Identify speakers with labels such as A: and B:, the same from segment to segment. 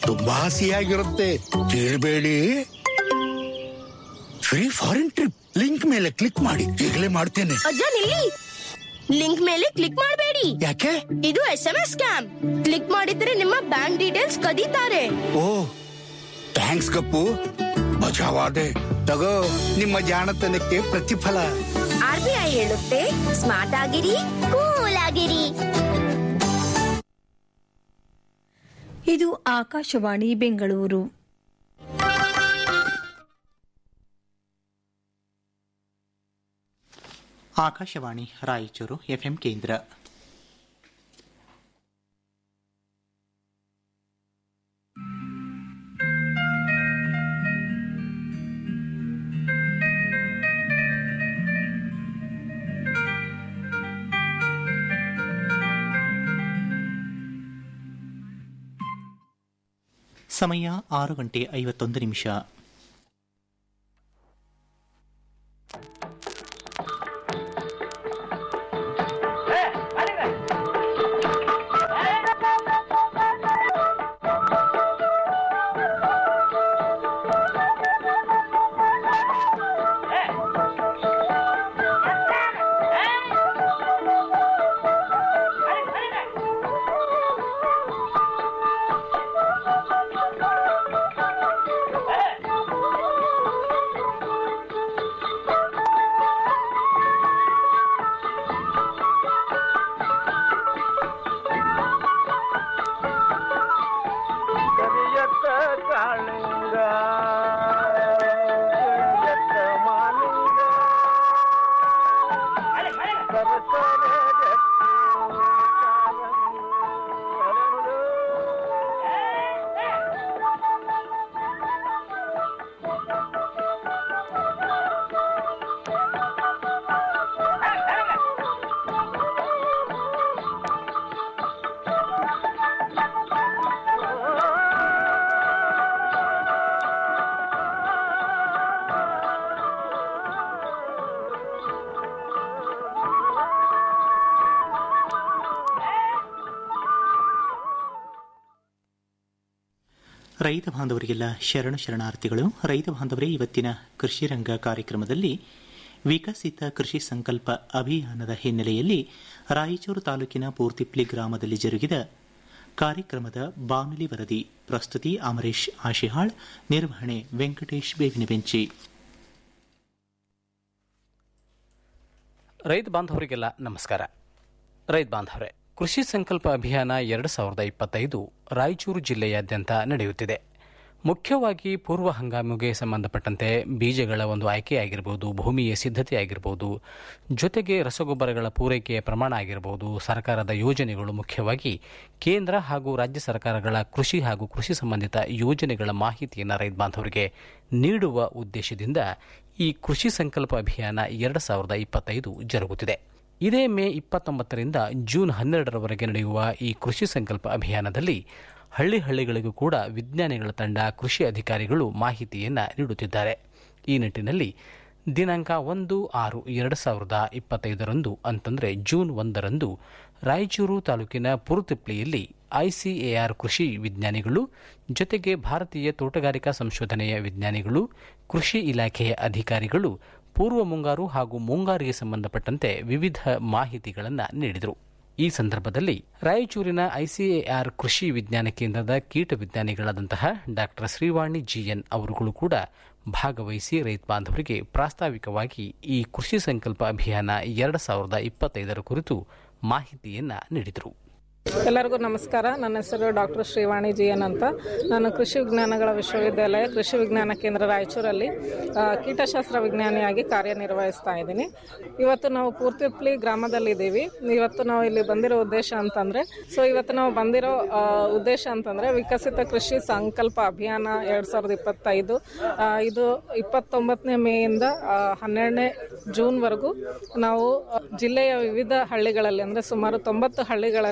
A: ತುಂಬಾ ಸಿಹಿಯಾಗಿರುತ್ತೆ ಕೇಳಬೇಡಿ ಫ್ರೀ ಫಾರಿನ್ ಟ್ರಿಪ್ ಲಿಂಕ್ ಮೇಲೆ ಕ್ಲಿಕ್ ಮಾಡಿ ಈಗಲೇ ಮಾಡ್ತೇನೆ
B: ಅಜ್ಜ ನಿಲ್ಲಿ ಲಿಂಕ್ ಮೇಲೆ ಕ್ಲಿಕ್ ಮಾಡಬೇಡಿ
A: ಯಾಕೆ
B: ಇದು S M S scam click ಮಾಡಿದ್ರೆ ನಿಮ್ಮ ಬ್ಯಾಂಕ್ ಡೀಟೇಲ್ಸ್ ಕದೀತಾರೆ
A: ಓ ಥ್ಯಾಂಕ್ಸ್ ಗಪ್ಪು ಮಜಾವಾದೆ ತಗೋ ನಿಮ್ಮ ಜಾಣತನಕ್ಕೆ ಪ್ರತಿಫಲ
B: ಆರ್ ಬಿ ಐ ಹೇಳುತ್ತೆ ಸ್ಮಾರ್ಟ್ ಆಗಿರಿ ಕೂಲ್ ಆಗಿರಿ
C: ಇದು ಆಕಾಶವಾಣಿ ಬೆಂಗಳೂರು
D: ಆಕಾಶವಾಣಿ ರಾಯಚೂರು ಎಫ್ಎಂ ಕೇಂದ್ರ ಸಮಯ ಆರು ಗಂಟೆ ಐವತ್ತೊಂದು ನಿಮಿಷ
E: ಕರಿಯತ್ತ ಕಾಳಿಂಗ ಕರಿಯತ್ತ ಮಾಲಿಂಗ ಸರಸರ ಜಟ್ಟಿ ಕಾಲಂಗಿ ಅರಳು.
D: ರೈತ ಬಾಂಧವರಿಗೆಲ್ಲ ಶರಣ ಶರಣಾರ್ಥಿಗಳು ರೈತ ಬಾಂಧವರೇ ಇವತ್ತಿನ ಕೃಷಿ ರಂಗ ಕಾರ್ಯಕ್ರಮದಲ್ಲಿ ವಿಕಸಿತ ಕೃಷಿ ಸಂಕಲ್ಪ ಅಭಿಯಾನದ ಹಿನ್ನೆಲೆಯಲ್ಲಿ ರಾಯಚೂರು ತಾಲೂಕಿನ ಪೂರ್ತಿಪ್ಲಿ ಗ್ರಾಮದಲ್ಲಿ ಜರುಗಿದ ಕಾರ್ಯಕ್ರಮದ ಬಾನುಲಿ ವರದಿ ಪ್ರಸ್ತುತಿ ಅಮರೇಶ್ ಆಶಿಹಾಳ್ ನಿರ್ವಹಣೆ ವೆಂಕಟೇಶ್ ಬೇವಿನ ಬೆಂಚಿ
F: ರೈತ ಬಾಂಧವರಿಗೆಲ್ಲ ನಮಸ್ಕಾರ ರೈತ ಬಾಂಧವರೇ ಕೃಷಿ ಸಂಕಲ್ಪ ಅಭಿಯಾನ ಎರಡು ಸಾವಿರದ ಇಪ್ಪತ್ತೈದು ರಾಯಚೂರು ಜಿಲ್ಲೆಯಾದ್ಯಂತ ನಡೆಯುತ್ತಿದೆ ಮುಖ್ಯವಾಗಿ ಪೂರ್ವ ಹಂಗಾಮಿಗೆ ಸಂಬಂಧಪಟ್ಟಂತೆ ಬೀಜಗಳ ಒಂದು ಆಯ್ಕೆಯಾಗಿರ್ಬೋದು ಭೂಮಿಯ ಸಿದ್ಧತೆ ಆಗಿರ್ಬೋದು ಜೊತೆಗೆ ರಸಗೊಬ್ಬರಗಳ ಪೂರೈಕೆಯ ಪ್ರಮಾಣ ಆಗಿರ್ಬೋದು ಸರ್ಕಾರದ ಯೋಜನೆಗಳು ಮುಖ್ಯವಾಗಿ ಕೇಂದ್ರ ಹಾಗೂ ರಾಜ್ಯ ಸರ್ಕಾರಗಳ ಕೃಷಿ ಹಾಗೂ ಕೃಷಿ ಸಂಬಂಧಿತ ಯೋಜನೆಗಳ ಮಾಹಿತಿಯನ್ನು ರೈತ ಬಾಂಧವರಿಗೆ ನೀಡುವ ಉದ್ದೇಶದಿಂದ ಈ ಕೃಷಿ ಸಂಕಲ್ಪ ಅಭಿಯಾನ ಎರಡು ಸಾವಿರದ ಇಪ್ಪತ್ತೈದು ಜರುಗುತ್ತಿದೆ ಇದೇ ಮೇ ಇಪ್ಪತ್ತೊಂಬತ್ತರಿಂದ ಜೂನ್ ಹನ್ನೆರಡರವರೆಗೆ ನಡೆಯುವ ಈ ಕೃಷಿ ಸಂಕಲ್ಪ ಅಭಿಯಾನದಲ್ಲಿ ಹಳ್ಳಿ ಹಳ್ಳಿಗಳಿಗೂ ಕೂಡ ವಿಜ್ಞಾನಿಗಳ ತಂಡ ಕೃಷಿ ಅಧಿಕಾರಿಗಳು ಮಾಹಿತಿಯನ್ನು ನೀಡುತ್ತಿದ್ದಾರೆ ಈ ನಿಟ್ಟಿನಲ್ಲಿ ದಿನಾಂಕ ಒಂದು ಆರು ಎರಡು ಸಾವಿರದ ಇಪ್ಪತ್ತೈದರಂದು ಅಂತಂದರೆ ಜೂನ್ ಒಂದರಂದು ರಾಯಚೂರು ತಾಲೂಕಿನ ಪುರುತಿಪ್ಲಿಯಲ್ಲಿ ಐಸಿಎಆರ್ ಕೃಷಿ ವಿಜ್ಞಾನಿಗಳು ಜೊತೆಗೆ ಭಾರತೀಯ ತೋಟಗಾರಿಕಾ ಸಂಶೋಧನೆಯ ವಿಜ್ಞಾನಿಗಳು ಕೃಷಿ ಇಲಾಖೆಯ ಅಧಿಕಾರಿಗಳು ಪೂರ್ವ ಮುಂಗಾರು ಹಾಗೂ ಮುಂಗಾರಿಗೆ ಸಂಬಂಧಪಟ್ಟಂತೆ ವಿವಿಧ ಮಾಹಿತಿಗಳನ್ನು ನೀಡಿದರು ಈ ಸಂದರ್ಭದಲ್ಲಿ ರಾಯಚೂರಿನ ಐಸಿಎಆರ್ ಕೃಷಿ ವಿಜ್ಞಾನ ಕೇಂದ್ರದ ಕೀಟ ವಿಜ್ಞಾನಿಗಳಾದಂತಹ ಡಾಕ್ಟರ್ ಶ್ರೀವಾಣಿ ಜಿಎನ್ ಅವರುಗಳು ಕೂಡ ಭಾಗವಹಿಸಿ ರೈತ ಬಾಂಧವರಿಗೆ ಪ್ರಾಸ್ತಾವಿಕವಾಗಿ ಈ ಕೃಷಿ ಸಂಕಲ್ಪ ಅಭಿಯಾನ ಎರಡು ಸಾವಿರದ ಇಪ್ಪತ್ತೈದರ ಕುರಿತು ಮಾಹಿತಿಯನ್ನ ನೀಡಿದರು
G: ಎಲ್ಲರಿಗೂ ನಮಸ್ಕಾರ ನನ್ನ ಹೆಸರು ಡಾಕ್ಟರ್ ಶ್ರೀವಾಣಿ ಜಿ ಎನ್ ಅಂತ ನಾನು ಕೃಷಿ ವಿಜ್ಞಾನಗಳ ವಿಶ್ವವಿದ್ಯಾಲಯ ಕೃಷಿ ವಿಜ್ಞಾನ ಕೇಂದ್ರ ರಾಯಚೂರಲ್ಲಿ ಆ, ಕೀಟಶಾಸ್ತ್ರ ವಿಜ್ಞಾನಿಯಾಗಿ ಕಾರ್ಯನಿರ್ವಹಿಸ್ತಾ ಇದ್ದೀನಿ ಇವತ್ತು ನಾವು ಪೂರ್ತಿಪ್ಲಿ ಗ್ರಾಮದಲ್ಲಿದ್ದೀವಿ ಇವತ್ತು ನಾವು ಇಲ್ಲಿ ಬಂದಿರೋ ಉದ್ದೇಶ ಅಂತಂದ್ರೆ ಸೊ ಇವತ್ತು ನಾವು ಬಂದಿರೋ ಆ, ಉದ್ದೇಶ ಅಂತಂದ್ರೆ ವಿಕಸಿತ ಕೃಷಿ ಸಂಕಲ್ಪ ಅಭಿಯಾನ ಎರಡ್ ಸಾವಿರದ ಇಪ್ಪತ್ತೈದು ಆ, ಇದು ಇಪ್ಪತ್ತೊಂಬತ್ತನೇ ಮೇಯಿಂದ ಆ, ಹನ್ನೆರಡನೇ ಜೂನ್ವರೆಗೂ ನಾವು ಆ, ಜಿಲ್ಲೆಯ ವಿವಿಧ ಹಳ್ಳಿಗಳಲ್ಲಿ ಅಂದ್ರೆ ಸುಮಾರು ತೊಂಬತ್ತು ಹಳ್ಳಿಗಳಲ್ಲಿ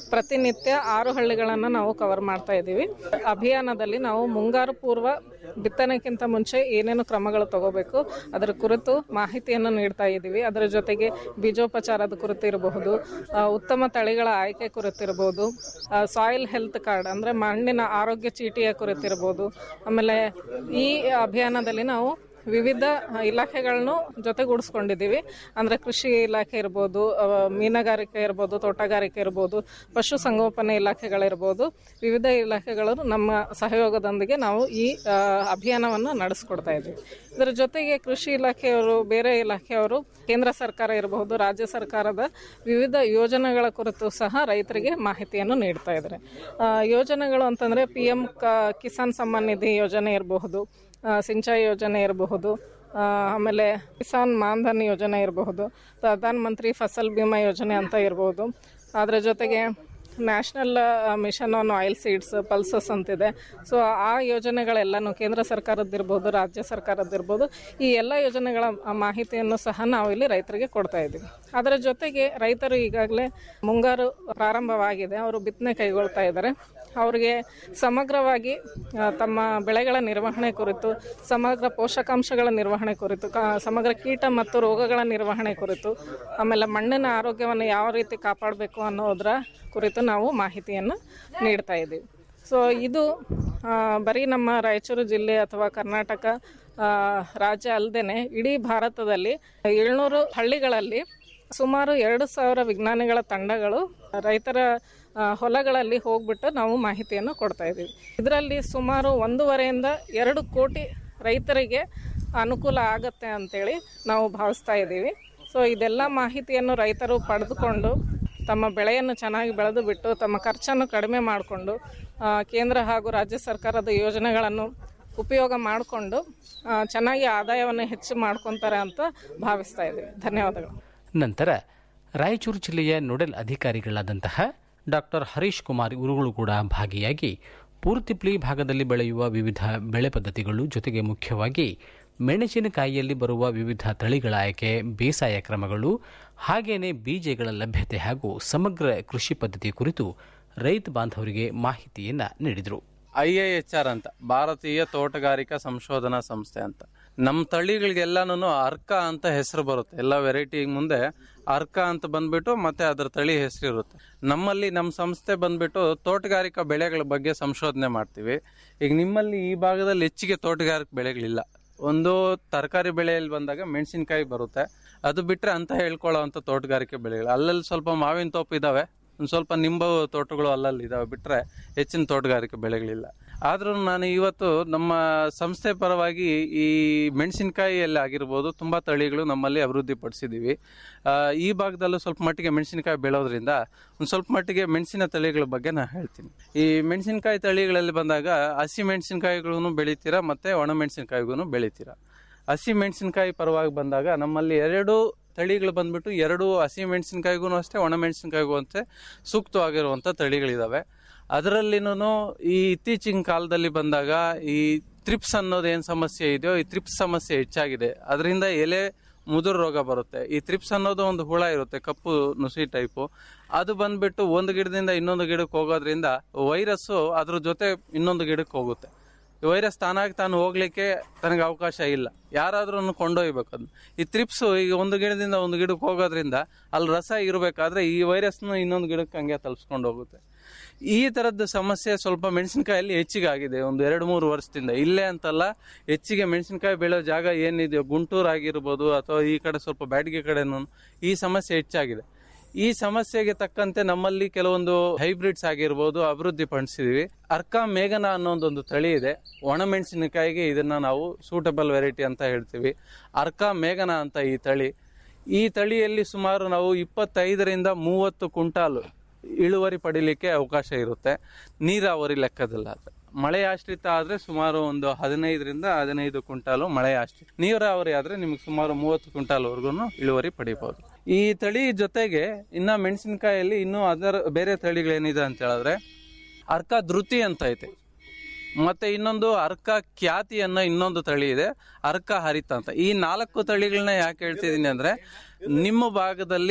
G: ಪ್ರತಿನಿತ್ಯ ಆರು ಹಳ್ಳಿಗಳನ್ನು ನಾವು ಕವರ್ ಮಾಡ್ತಾ ಇದ್ದೀವಿ ಅಭಿಯಾನದಲ್ಲಿ ನಾವು ಮುಂಗಾರು ಪೂರ್ವ ಬಿತ್ತನೆಗಿಂತ ಮುಂಚೆ ಏನೇನು ಕ್ರಮಗಳು ತಗೋಬೇಕು ಅದರ ಕುರಿತು ಮಾಹಿತಿಯನ್ನು ನೀಡ್ತಾ ಇದ್ದೀವಿ ಅದರ ಜೊತೆಗೆ ಬೀಜೋಪಚಾರದ ಕುರಿತು ಇರಬಹುದು ಆ, ಉತ್ತಮ ತಳಿಗಳ ಆಯ್ಕೆ ಕುರಿತಿರಬಹುದು ಸಾಯಿಲ್ ಹೆಲ್ತ್ ಕಾರ್ಡ್ ಅಂದರೆ ಮಣ್ಣಿನ ಆರೋಗ್ಯ ಚೀಟಿಯ ಕುರಿತಿರಬಹುದು ಆಮೇಲೆ ಈ ಅಭಿಯಾನದಲ್ಲಿ ನಾವು ವಿವಿಧ ಇಲಾಖೆಗಳನ್ನು ಜೊತೆಗೂಡಿಸ್ಕೊಂಡಿದ್ದೀವಿ ಅಂದರೆ ಕೃಷಿ ಇಲಾಖೆ ಇರ್ಬೋದು ಆ, ಮೀನುಗಾರಿಕೆ ಇರ್ಬೋದು ತೋಟಗಾರಿಕೆ ಇರ್ಬೋದು ಪಶುಸಂಗೋಪನೆ ಇಲಾಖೆಗಳಿರ್ಬೋದು ವಿವಿಧ ಇಲಾಖೆಗಳು ನಮ್ಮ ಸಹಯೋಗದೊಂದಿಗೆ ನಾವು ಈ ಆ, ಅಭಿಯಾನವನ್ನು ನಡೆಸ್ಕೊಡ್ತಾ ಇದ್ದೀವಿ ಇದರ ಜೊತೆಗೆ ಕೃಷಿ ಇಲಾಖೆಯವರು ಬೇರೆ ಇಲಾಖೆಯವರು ಕೇಂದ್ರ ಸರ್ಕಾರ ಇರಬಹುದು ರಾಜ್ಯ ಸರ್ಕಾರದ ವಿವಿಧ ಯೋಜನೆಗಳ ಕುರಿತು ಸಹ ರೈತರಿಗೆ ಮಾಹಿತಿಯನ್ನು ನೀಡ್ತಾ ಇದ್ದಾರೆ ಆ, ಯೋಜನೆಗಳು ಅಂತಂದರೆ ಪಿ ಎಂ ಕಿಸಾನ್ ಸಮ್ಮಾನ್ ನಿಧಿ ಯೋಜನೆ ಇರಬಹುದು ಆ, ಸಿಂಚಾಯಿ ಯೋಜನೆ ಇರಬಹುದು ಆ, ಆಮೇಲೆ ಕಿಸಾನ್ ಮಾನ್ಧನ್ ಯೋಜನೆ ಇರಬಹುದು ಪ್ರಧಾನ ಮಂತ್ರಿ ಫಸಲ್ ಬಿಮಾ ಯೋಜನೆ ಅಂತ ಇರಬಹುದು ಅದರ ಜೊತೆಗೆ national mission on oil seeds pulses ಅಂತಿದೆ ಸೊ ಆ ಯೋಜನೆಗಳೆಲ್ಲನೂ ಕೇಂದ್ರ ಸರ್ಕಾರದ್ದಿರ್ಬೋದು ರಾಜ್ಯ ಸರ್ಕಾರದ್ದಿರ್ಬೋದು ಈ ಎಲ್ಲ ಯೋಜನೆಗಳ ಮಾಹಿತಿಯನ್ನು ಸಹ ನಾವು ಇಲ್ಲಿ ರೈತರಿಗೆ ಕೊಡ್ತಾ ಇದ್ದೀವಿ ಅದರ ಜೊತೆಗೆ ರೈತರು ಈಗಾಗಲೇ ಮುಂಗಾರು ಪ್ರಾರಂಭವಾಗಿದೆ ಅವರು ಬಿತ್ತನೆ ಕೈಗೊಳ್ತಾ ಇದ್ದಾರೆ ಅವರಿಗೆ ಸಮಗ್ರವಾಗಿ ಆ, ತಮ್ಮ ಬೆಳೆಗಳ ನಿರ್ವಹಣೆ ಕುರಿತು ಸಮಗ್ರ ಪೋಷಕಾಂಶಗಳ ನಿರ್ವಹಣೆ ಕುರಿತು ಕ- ಸಮಗ್ರ ಕೀಟ ಮತ್ತು ರೋಗಗಳ ನಿರ್ವಹಣೆ ಕುರಿತು ಆಮೇಲೆ ಮಣ್ಣಿನ ಆರೋಗ್ಯವನ್ನು ಯಾವ ರೀತಿ ಕಾಪಾಡಬೇಕು ಅನ್ನೋದರ ಕುರಿತು ನಾವು ಮಾಹಿತಿಯನ್ನು ನೀಡ್ತಾ ಇದ್ದೀವಿ ಸೊ ಇದು ಆ, ಬರೀ ನಮ್ಮ ರಾಯಚೂರು ಜಿಲ್ಲೆ ಅಥವಾ ಕರ್ನಾಟಕ ಆ, ರಾಜ್ಯ ಅಲ್ಲದೆ ಇಡೀ ಭಾರತದಲ್ಲಿ ಏಳ್ನೂರು ಹಳ್ಳಿಗಳಲ್ಲಿ ಸುಮಾರು ಎರಡು ಸಾವಿರ ವಿಜ್ಞಾನಿಗಳ ತಂಡಗಳು ರೈತರ ಆ, ಹೊಲಗಳಲ್ಲಿ ಹೋಗ್ಬಿಟ್ಟು ನಾವು ಮಾಹಿತಿಯನ್ನು ಕೊಡ್ತಾ ಇದ್ದೀವಿ ಇದರಲ್ಲಿ ಸುಮಾರು ಒಂದೂವರೆಯಿಂದ ಎರಡು ಕೋಟಿ ರೈತರಿಗೆ ಅನುಕೂಲ ಆಗತ್ತೆ ಅಂತೇಳಿ ನಾವು ಭಾವಿಸ್ತಾ ಇದ್ದೀವಿ ಸೊ ಇದೆಲ್ಲ ಮಾಹಿತಿಯನ್ನು ರೈತರು ಪಡೆದುಕೊಂಡು ತಮ್ಮ ಬೆಳೆಯನ್ನು ಚೆನ್ನಾಗಿ ಬೆಳೆದು ಬಿಟ್ಟು ತಮ್ಮ ಖರ್ಚನ್ನು ಕಡಿಮೆ ಮಾಡಿಕೊಂಡು ಕೇಂದ್ರ ಹಾಗೂ ರಾಜ್ಯ ಸರ್ಕಾರದ ಯೋಜನೆಗಳನ್ನು ಉಪಯೋಗ ಮಾಡಿಕೊಂಡು ಚೆನ್ನಾಗಿ ಆದಾಯವನ್ನು ಹೆಚ್ಚು ಮಾಡ್ಕೊತಾರೆ ಅಂತ ಭಾವಿಸ್ತಾ ಇದ್ದೀವಿ ಧನ್ಯವಾದಗಳು
F: ನಂತರ ರಾಯಚೂರು ಜಿಲ್ಲೆಯ ನೋಡೆಲ್ ಅಧಿಕಾರಿಗಳಾದಂತಹ ಡಾಕ್ಟರ್ ಹರೀಶ್ ಕುಮಾರ್ ಇವರುಗಳು ಕೂಡ ಭಾಗಿಯಾಗಿ ಪೂರ್ತಿಪ್ಲಿ ಭಾಗದಲ್ಲಿ ಬೆಳೆಯುವ ವಿವಿಧ ಬೆಳೆ ಪದ್ಧತಿಗಳು ಜೊತೆಗೆ ಮುಖ್ಯವಾಗಿ ಮೆಣಸಿನಕಾಯಿಯಲ್ಲಿ ಬರುವ ವಿವಿಧ ತಳಿಗಳ ಆಯ್ಕೆ ಬೇಸಾಯ ಕ್ರಮಗಳು ಹಾಗೇನೆ ಬೀಜಗಳ ಲಭ್ಯತೆ ಹಾಗೂ ಸಮಗ್ರ ಕೃಷಿ ಪದ್ಧತಿ ಕುರಿತು ರೈತ ಬಾಂಧವರಿಗೆ ಮಾಹಿತಿಯನ್ನ ನೀಡಿದರು
H: ಐ ಎ ಎಚ್ ಆರ್ ಅಂತ ಭಾರತೀಯ ತೋಟಗಾರಿಕಾ ಸಂಶೋಧನಾ ಸಂಸ್ಥೆ ಅಂತ ನಮ್ಮ ತಳಿಗಳಿಗೆಲ್ಲಾನು ಅರ್ಕ ಅಂತ ಹೆಸರು ಬರುತ್ತೆ ಎಲ್ಲ ವೆರೈಟಿ ಮುಂದೆ ಅರ್ಕ ಅಂತ ಬಂದ್ಬಿಟ್ಟು ಮತ್ತೆ ಅದರ ತಳಿ ಹೆಸರು ಇರುತ್ತೆ ನಮ್ಮಲ್ಲಿ ನಮ್ಮ ಸಂಸ್ಥೆ ಬಂದ್ಬಿಟ್ಟು ತೋಟಗಾರಿಕಾ ಬೆಳೆಗಳ ಬಗ್ಗೆ ಸಂಶೋಧನೆ ಮಾಡ್ತೀವಿ ಈಗ ನಿಮ್ಮಲ್ಲಿ ಈ ಭಾಗದಲ್ಲಿ ಹೆಚ್ಚಿಗೆ ತೋಟಗಾರಿಕಾ ಬೆಳೆಗಳಿಲ್ಲ ಒಂದು ತರಕಾರಿ ಬೆಳೆಯಲ್ಲಿ ಬಂದಾಗ ಮೆಣಸಿನಕಾಯಿ ಬರುತ್ತೆ ಅದು ಬಿಟ್ರೆ ಅಂತ ಹೇಳ್ಕೊಳ್ಳೋ ಅಂತ ತೋಟಗಾರಿಕೆ ಬೆಳೆಗಳು ಅಲ್ಲಲ್ಲಿ ಸ್ವಲ್ಪ ಮಾವಿನ ತೋಪು ಇದಾವೆ ಒಂದು ಸ್ವಲ್ಪ ನಿಂಬು ತೋಟಗಳು ಅಲ್ಲಲ್ಲಿ ಇದಾವೆ ಬಿಟ್ರೆ ಹೆಚ್ಚಿನ ತೋಟಗಾರಿಕೆ ಬೆಳೆಗಳಿಲ್ಲ ಆದ್ರೂ ನಾನು ಇವತ್ತು ನಮ್ಮ ಸಂಸ್ಥೆ ಪರವಾಗಿ ಈ ಮೆಣಸಿನಕಾಯಿಯಲ್ಲಿ ಆಗಿರ್ಬೋದು ತುಂಬಾ ತಳಿಗಳು ನಮ್ಮಲ್ಲಿ ಅಭಿವೃದ್ಧಿ ಪಡಿಸಿದೀವಿ ಆ, ಈ ಭಾಗದಲ್ಲೂ ಸ್ವಲ್ಪ ಮಟ್ಟಿಗೆ ಮೆಣಸಿನಕಾಯಿ ಬೆಳೆಯೋದ್ರಿಂದ ಒಂದು ಸ್ವಲ್ಪ ಮಟ್ಟಿಗೆ ಮೆಣಸಿನ ತಳಿಗಳ ಬಗ್ಗೆ ನಾನು ಹೇಳ್ತೀನಿ ಈ ಮೆಣಸಿನಕಾಯಿ ತಳಿಗಳಲ್ಲಿ ಬಂದಾಗ ಹಸಿ ಮೆಣಸಿನಕಾಯಿಗಳನ್ನು ಬೆಳಿತೀರಾ ಮತ್ತೆ ಒಣ ಮೆಣಸಿನಕಾಯಿಗೂ ಬೆಳಿತೀರಾ ಹಸಿ ಮೆಣಸಿನಕಾಯಿ ಪರವಾಗಿ ಬಂದಾಗ ನಮ್ಮಲ್ಲಿ ಎರಡು ತಳಿಗಳು ಬಂದ್ಬಿಟ್ಟು ಎರಡು ಹಸಿ ಮೆಣಸಿನಕಾಯಿಗೂ ಅಷ್ಟೇ ಒಣ ಮೆಣಸಿನಕಾಯಿಗೂ ಅಷ್ಟೇ ಸೂಕ್ತವಾಗಿರುವಂಥ ತಳಿಗಳಿದಾವೆ ಅದರಲ್ಲಿನೂ ಈ ಇತ್ತೀಚಿನ ಕಾಲದಲ್ಲಿ ಬಂದಾಗ ಈ ತ್ರಿಪ್ಸ್ ಅನ್ನೋದು ಏನು ಸಮಸ್ಯೆ ಇದೆಯೋ ಈ ತ್ರಿಪ್ಸ್ ಸಮಸ್ಯೆ ಹೆಚ್ಚಾಗಿದೆ ಅದರಿಂದ ಎಲೆ ಮುದುರು ರೋಗ ಬರುತ್ತೆ ಈ ತ್ರಿಪ್ಸ್ ಅನ್ನೋದು ಒಂದು ಹುಳ ಇರುತ್ತೆ ಕಪ್ಪು ನುಸಿ ಟೈಪು ಅದು ಬಂದ್ಬಿಟ್ಟು ಒಂದು ಗಿಡದಿಂದ ಇನ್ನೊಂದು ಗಿಡಕ್ಕೆ ಹೋಗೋದ್ರಿಂದ ವೈರಸ್ಸು ಅದ್ರ ಜೊತೆ ಇನ್ನೊಂದು ಗಿಡಕ್ಕೆ ಹೋಗುತ್ತೆ ಈ ವೈರಸ್ ತಾನಾಗಿ ತಾನು ಹೋಗ್ಲಿಕ್ಕೆ ತನಗೆ ಅವಕಾಶ ಇಲ್ಲ ಯಾರಾದ್ರೂ ಕೊಂಡೊಯ್ಬೇಕು ಅದನ್ನ ಈ ತ್ರಿಪ್ಸ್ ಈಗ ಒಂದು ಗಿಡದಿಂದ ಒಂದು ಗಿಡಕ್ಕೆ ಹೋಗೋದ್ರಿಂದ ಅಲ್ಲಿ ರಸ ಇರಬೇಕಾದ್ರೆ ಈ ವೈರಸ್ನ ಇನ್ನೊಂದು ಗಿಡಕ್ಕೆ ಹಂಗೆ ತಲುಪಿಸ್ಕೊಂಡು ಹೋಗುತ್ತೆ ಈ ತರದ್ದು ಸಮಸ್ಯೆ ಸ್ವಲ್ಪ ಮೆಣಸಿನಕಾಯಲ್ಲಿ ಹೆಚ್ಚಿಗೆ ಆಗಿದೆ ಒಂದು ಎರಡು ಮೂರು ವರ್ಷದಿಂದ ಇಲ್ಲೇ ಅಂತಲ್ಲ ಹೆಚ್ಚಿಗೆ ಮೆಣಸಿನಕಾಯಿ ಬೆಳೆಯೋ ಜಾಗ ಏನಿದೆಯೋ ಗುಂಟೂರು ಆಗಿರ್ಬೋದು ಅಥವಾ ಈ ಕಡೆ ಸ್ವಲ್ಪ ಬ್ಯಾಡಿಗೆ ಕಡೆನೂ ಈ ಸಮಸ್ಯೆ ಹೆಚ್ಚಾಗಿದೆ ಈ ಸಮಸ್ಯೆಗೆ ತಕ್ಕಂತೆ ನಮ್ಮಲ್ಲಿ ಕೆಲವೊಂದು ಹೈಬ್ರಿಡ್ಸ್ ಆಗಿರ್ಬೋದು ಅಭಿವೃದ್ಧಿ ಪಡಿಸಿದೀವಿ ಅರ್ಕಾ ಮೇಘನ ಅನ್ನೋದೊಂದು ತಳಿ ಇದೆ ಒಣ ಮೆಣಸಿನಕಾಯಿಗೆ ಇದನ್ನ ನಾವು ಸೂಟಬಲ್ ವೆರೈಟಿ ಅಂತ ಹೇಳ್ತೀವಿ ಅರ್ಕಾ ಮೇಘನ ಅಂತ ಈ ತಳಿ ಈ ತಳಿಯಲ್ಲಿ ಸುಮಾರು ನಾವು ಇಪ್ಪತ್ತೈದರಿಂದ ಮೂವತ್ತು ಕುಂಟಾಲು ಇಳುವರಿ ಪಡಿಲಿಕ್ಕೆ ಅವಕಾಶ ಇರುತ್ತೆ ನೀರಾವರಿ ಲೆಕ್ಕದಲ್ಲ ಅದು ಮಳೆ ಆಶ್ರಿತ ಆದ್ರೆ ಸುಮಾರು ಒಂದು ಹದಿನೈದರಿಂದ ಹದಿನೈದು ಕ್ವಿಂಟಾಲು ಮಳೆ ಆಶ್ರಿತ ನೀರಾವರಿ ಆದ್ರೆ ನಿಮ್ಗೆ ಸುಮಾರು ಮೂವತ್ತು ಕ್ವಿಂಟಾಲ್ವರೆಗೂ ಇಳುವರಿ ಪಡಿಬಹುದು ಈ ತಳಿ ಜೊತೆಗೆ ಇನ್ನ ಮೆಣಸಿನಕಾಯಲ್ಲಿ ಇನ್ನೂ ಅದರ ಬೇರೆ ತಳಿಗಳೇನಿದೆ ಅಂತ ಹೇಳಿದ್ರೆ ಅರ್ಕ ಧೃತಿ ಅಂತ ಐತೆ ಮತ್ತೆ ಇನ್ನೊಂದು ಅರ್ಕ ಖ್ಯಾತಿ ಅನ್ನೋ ಇನ್ನೊಂದು ತಳಿ ಇದೆ ಅರ್ಕ ಹರಿತ ಅಂತ ಈ ನಾಲ್ಕು ತಳಿಗಳನ್ನ ಯಾಕೆ ಹೇಳ್ತಿದೀನಿ ಅಂದ್ರೆ ನಿಮ್ಮ ಭಾಗದಲ್ಲಿ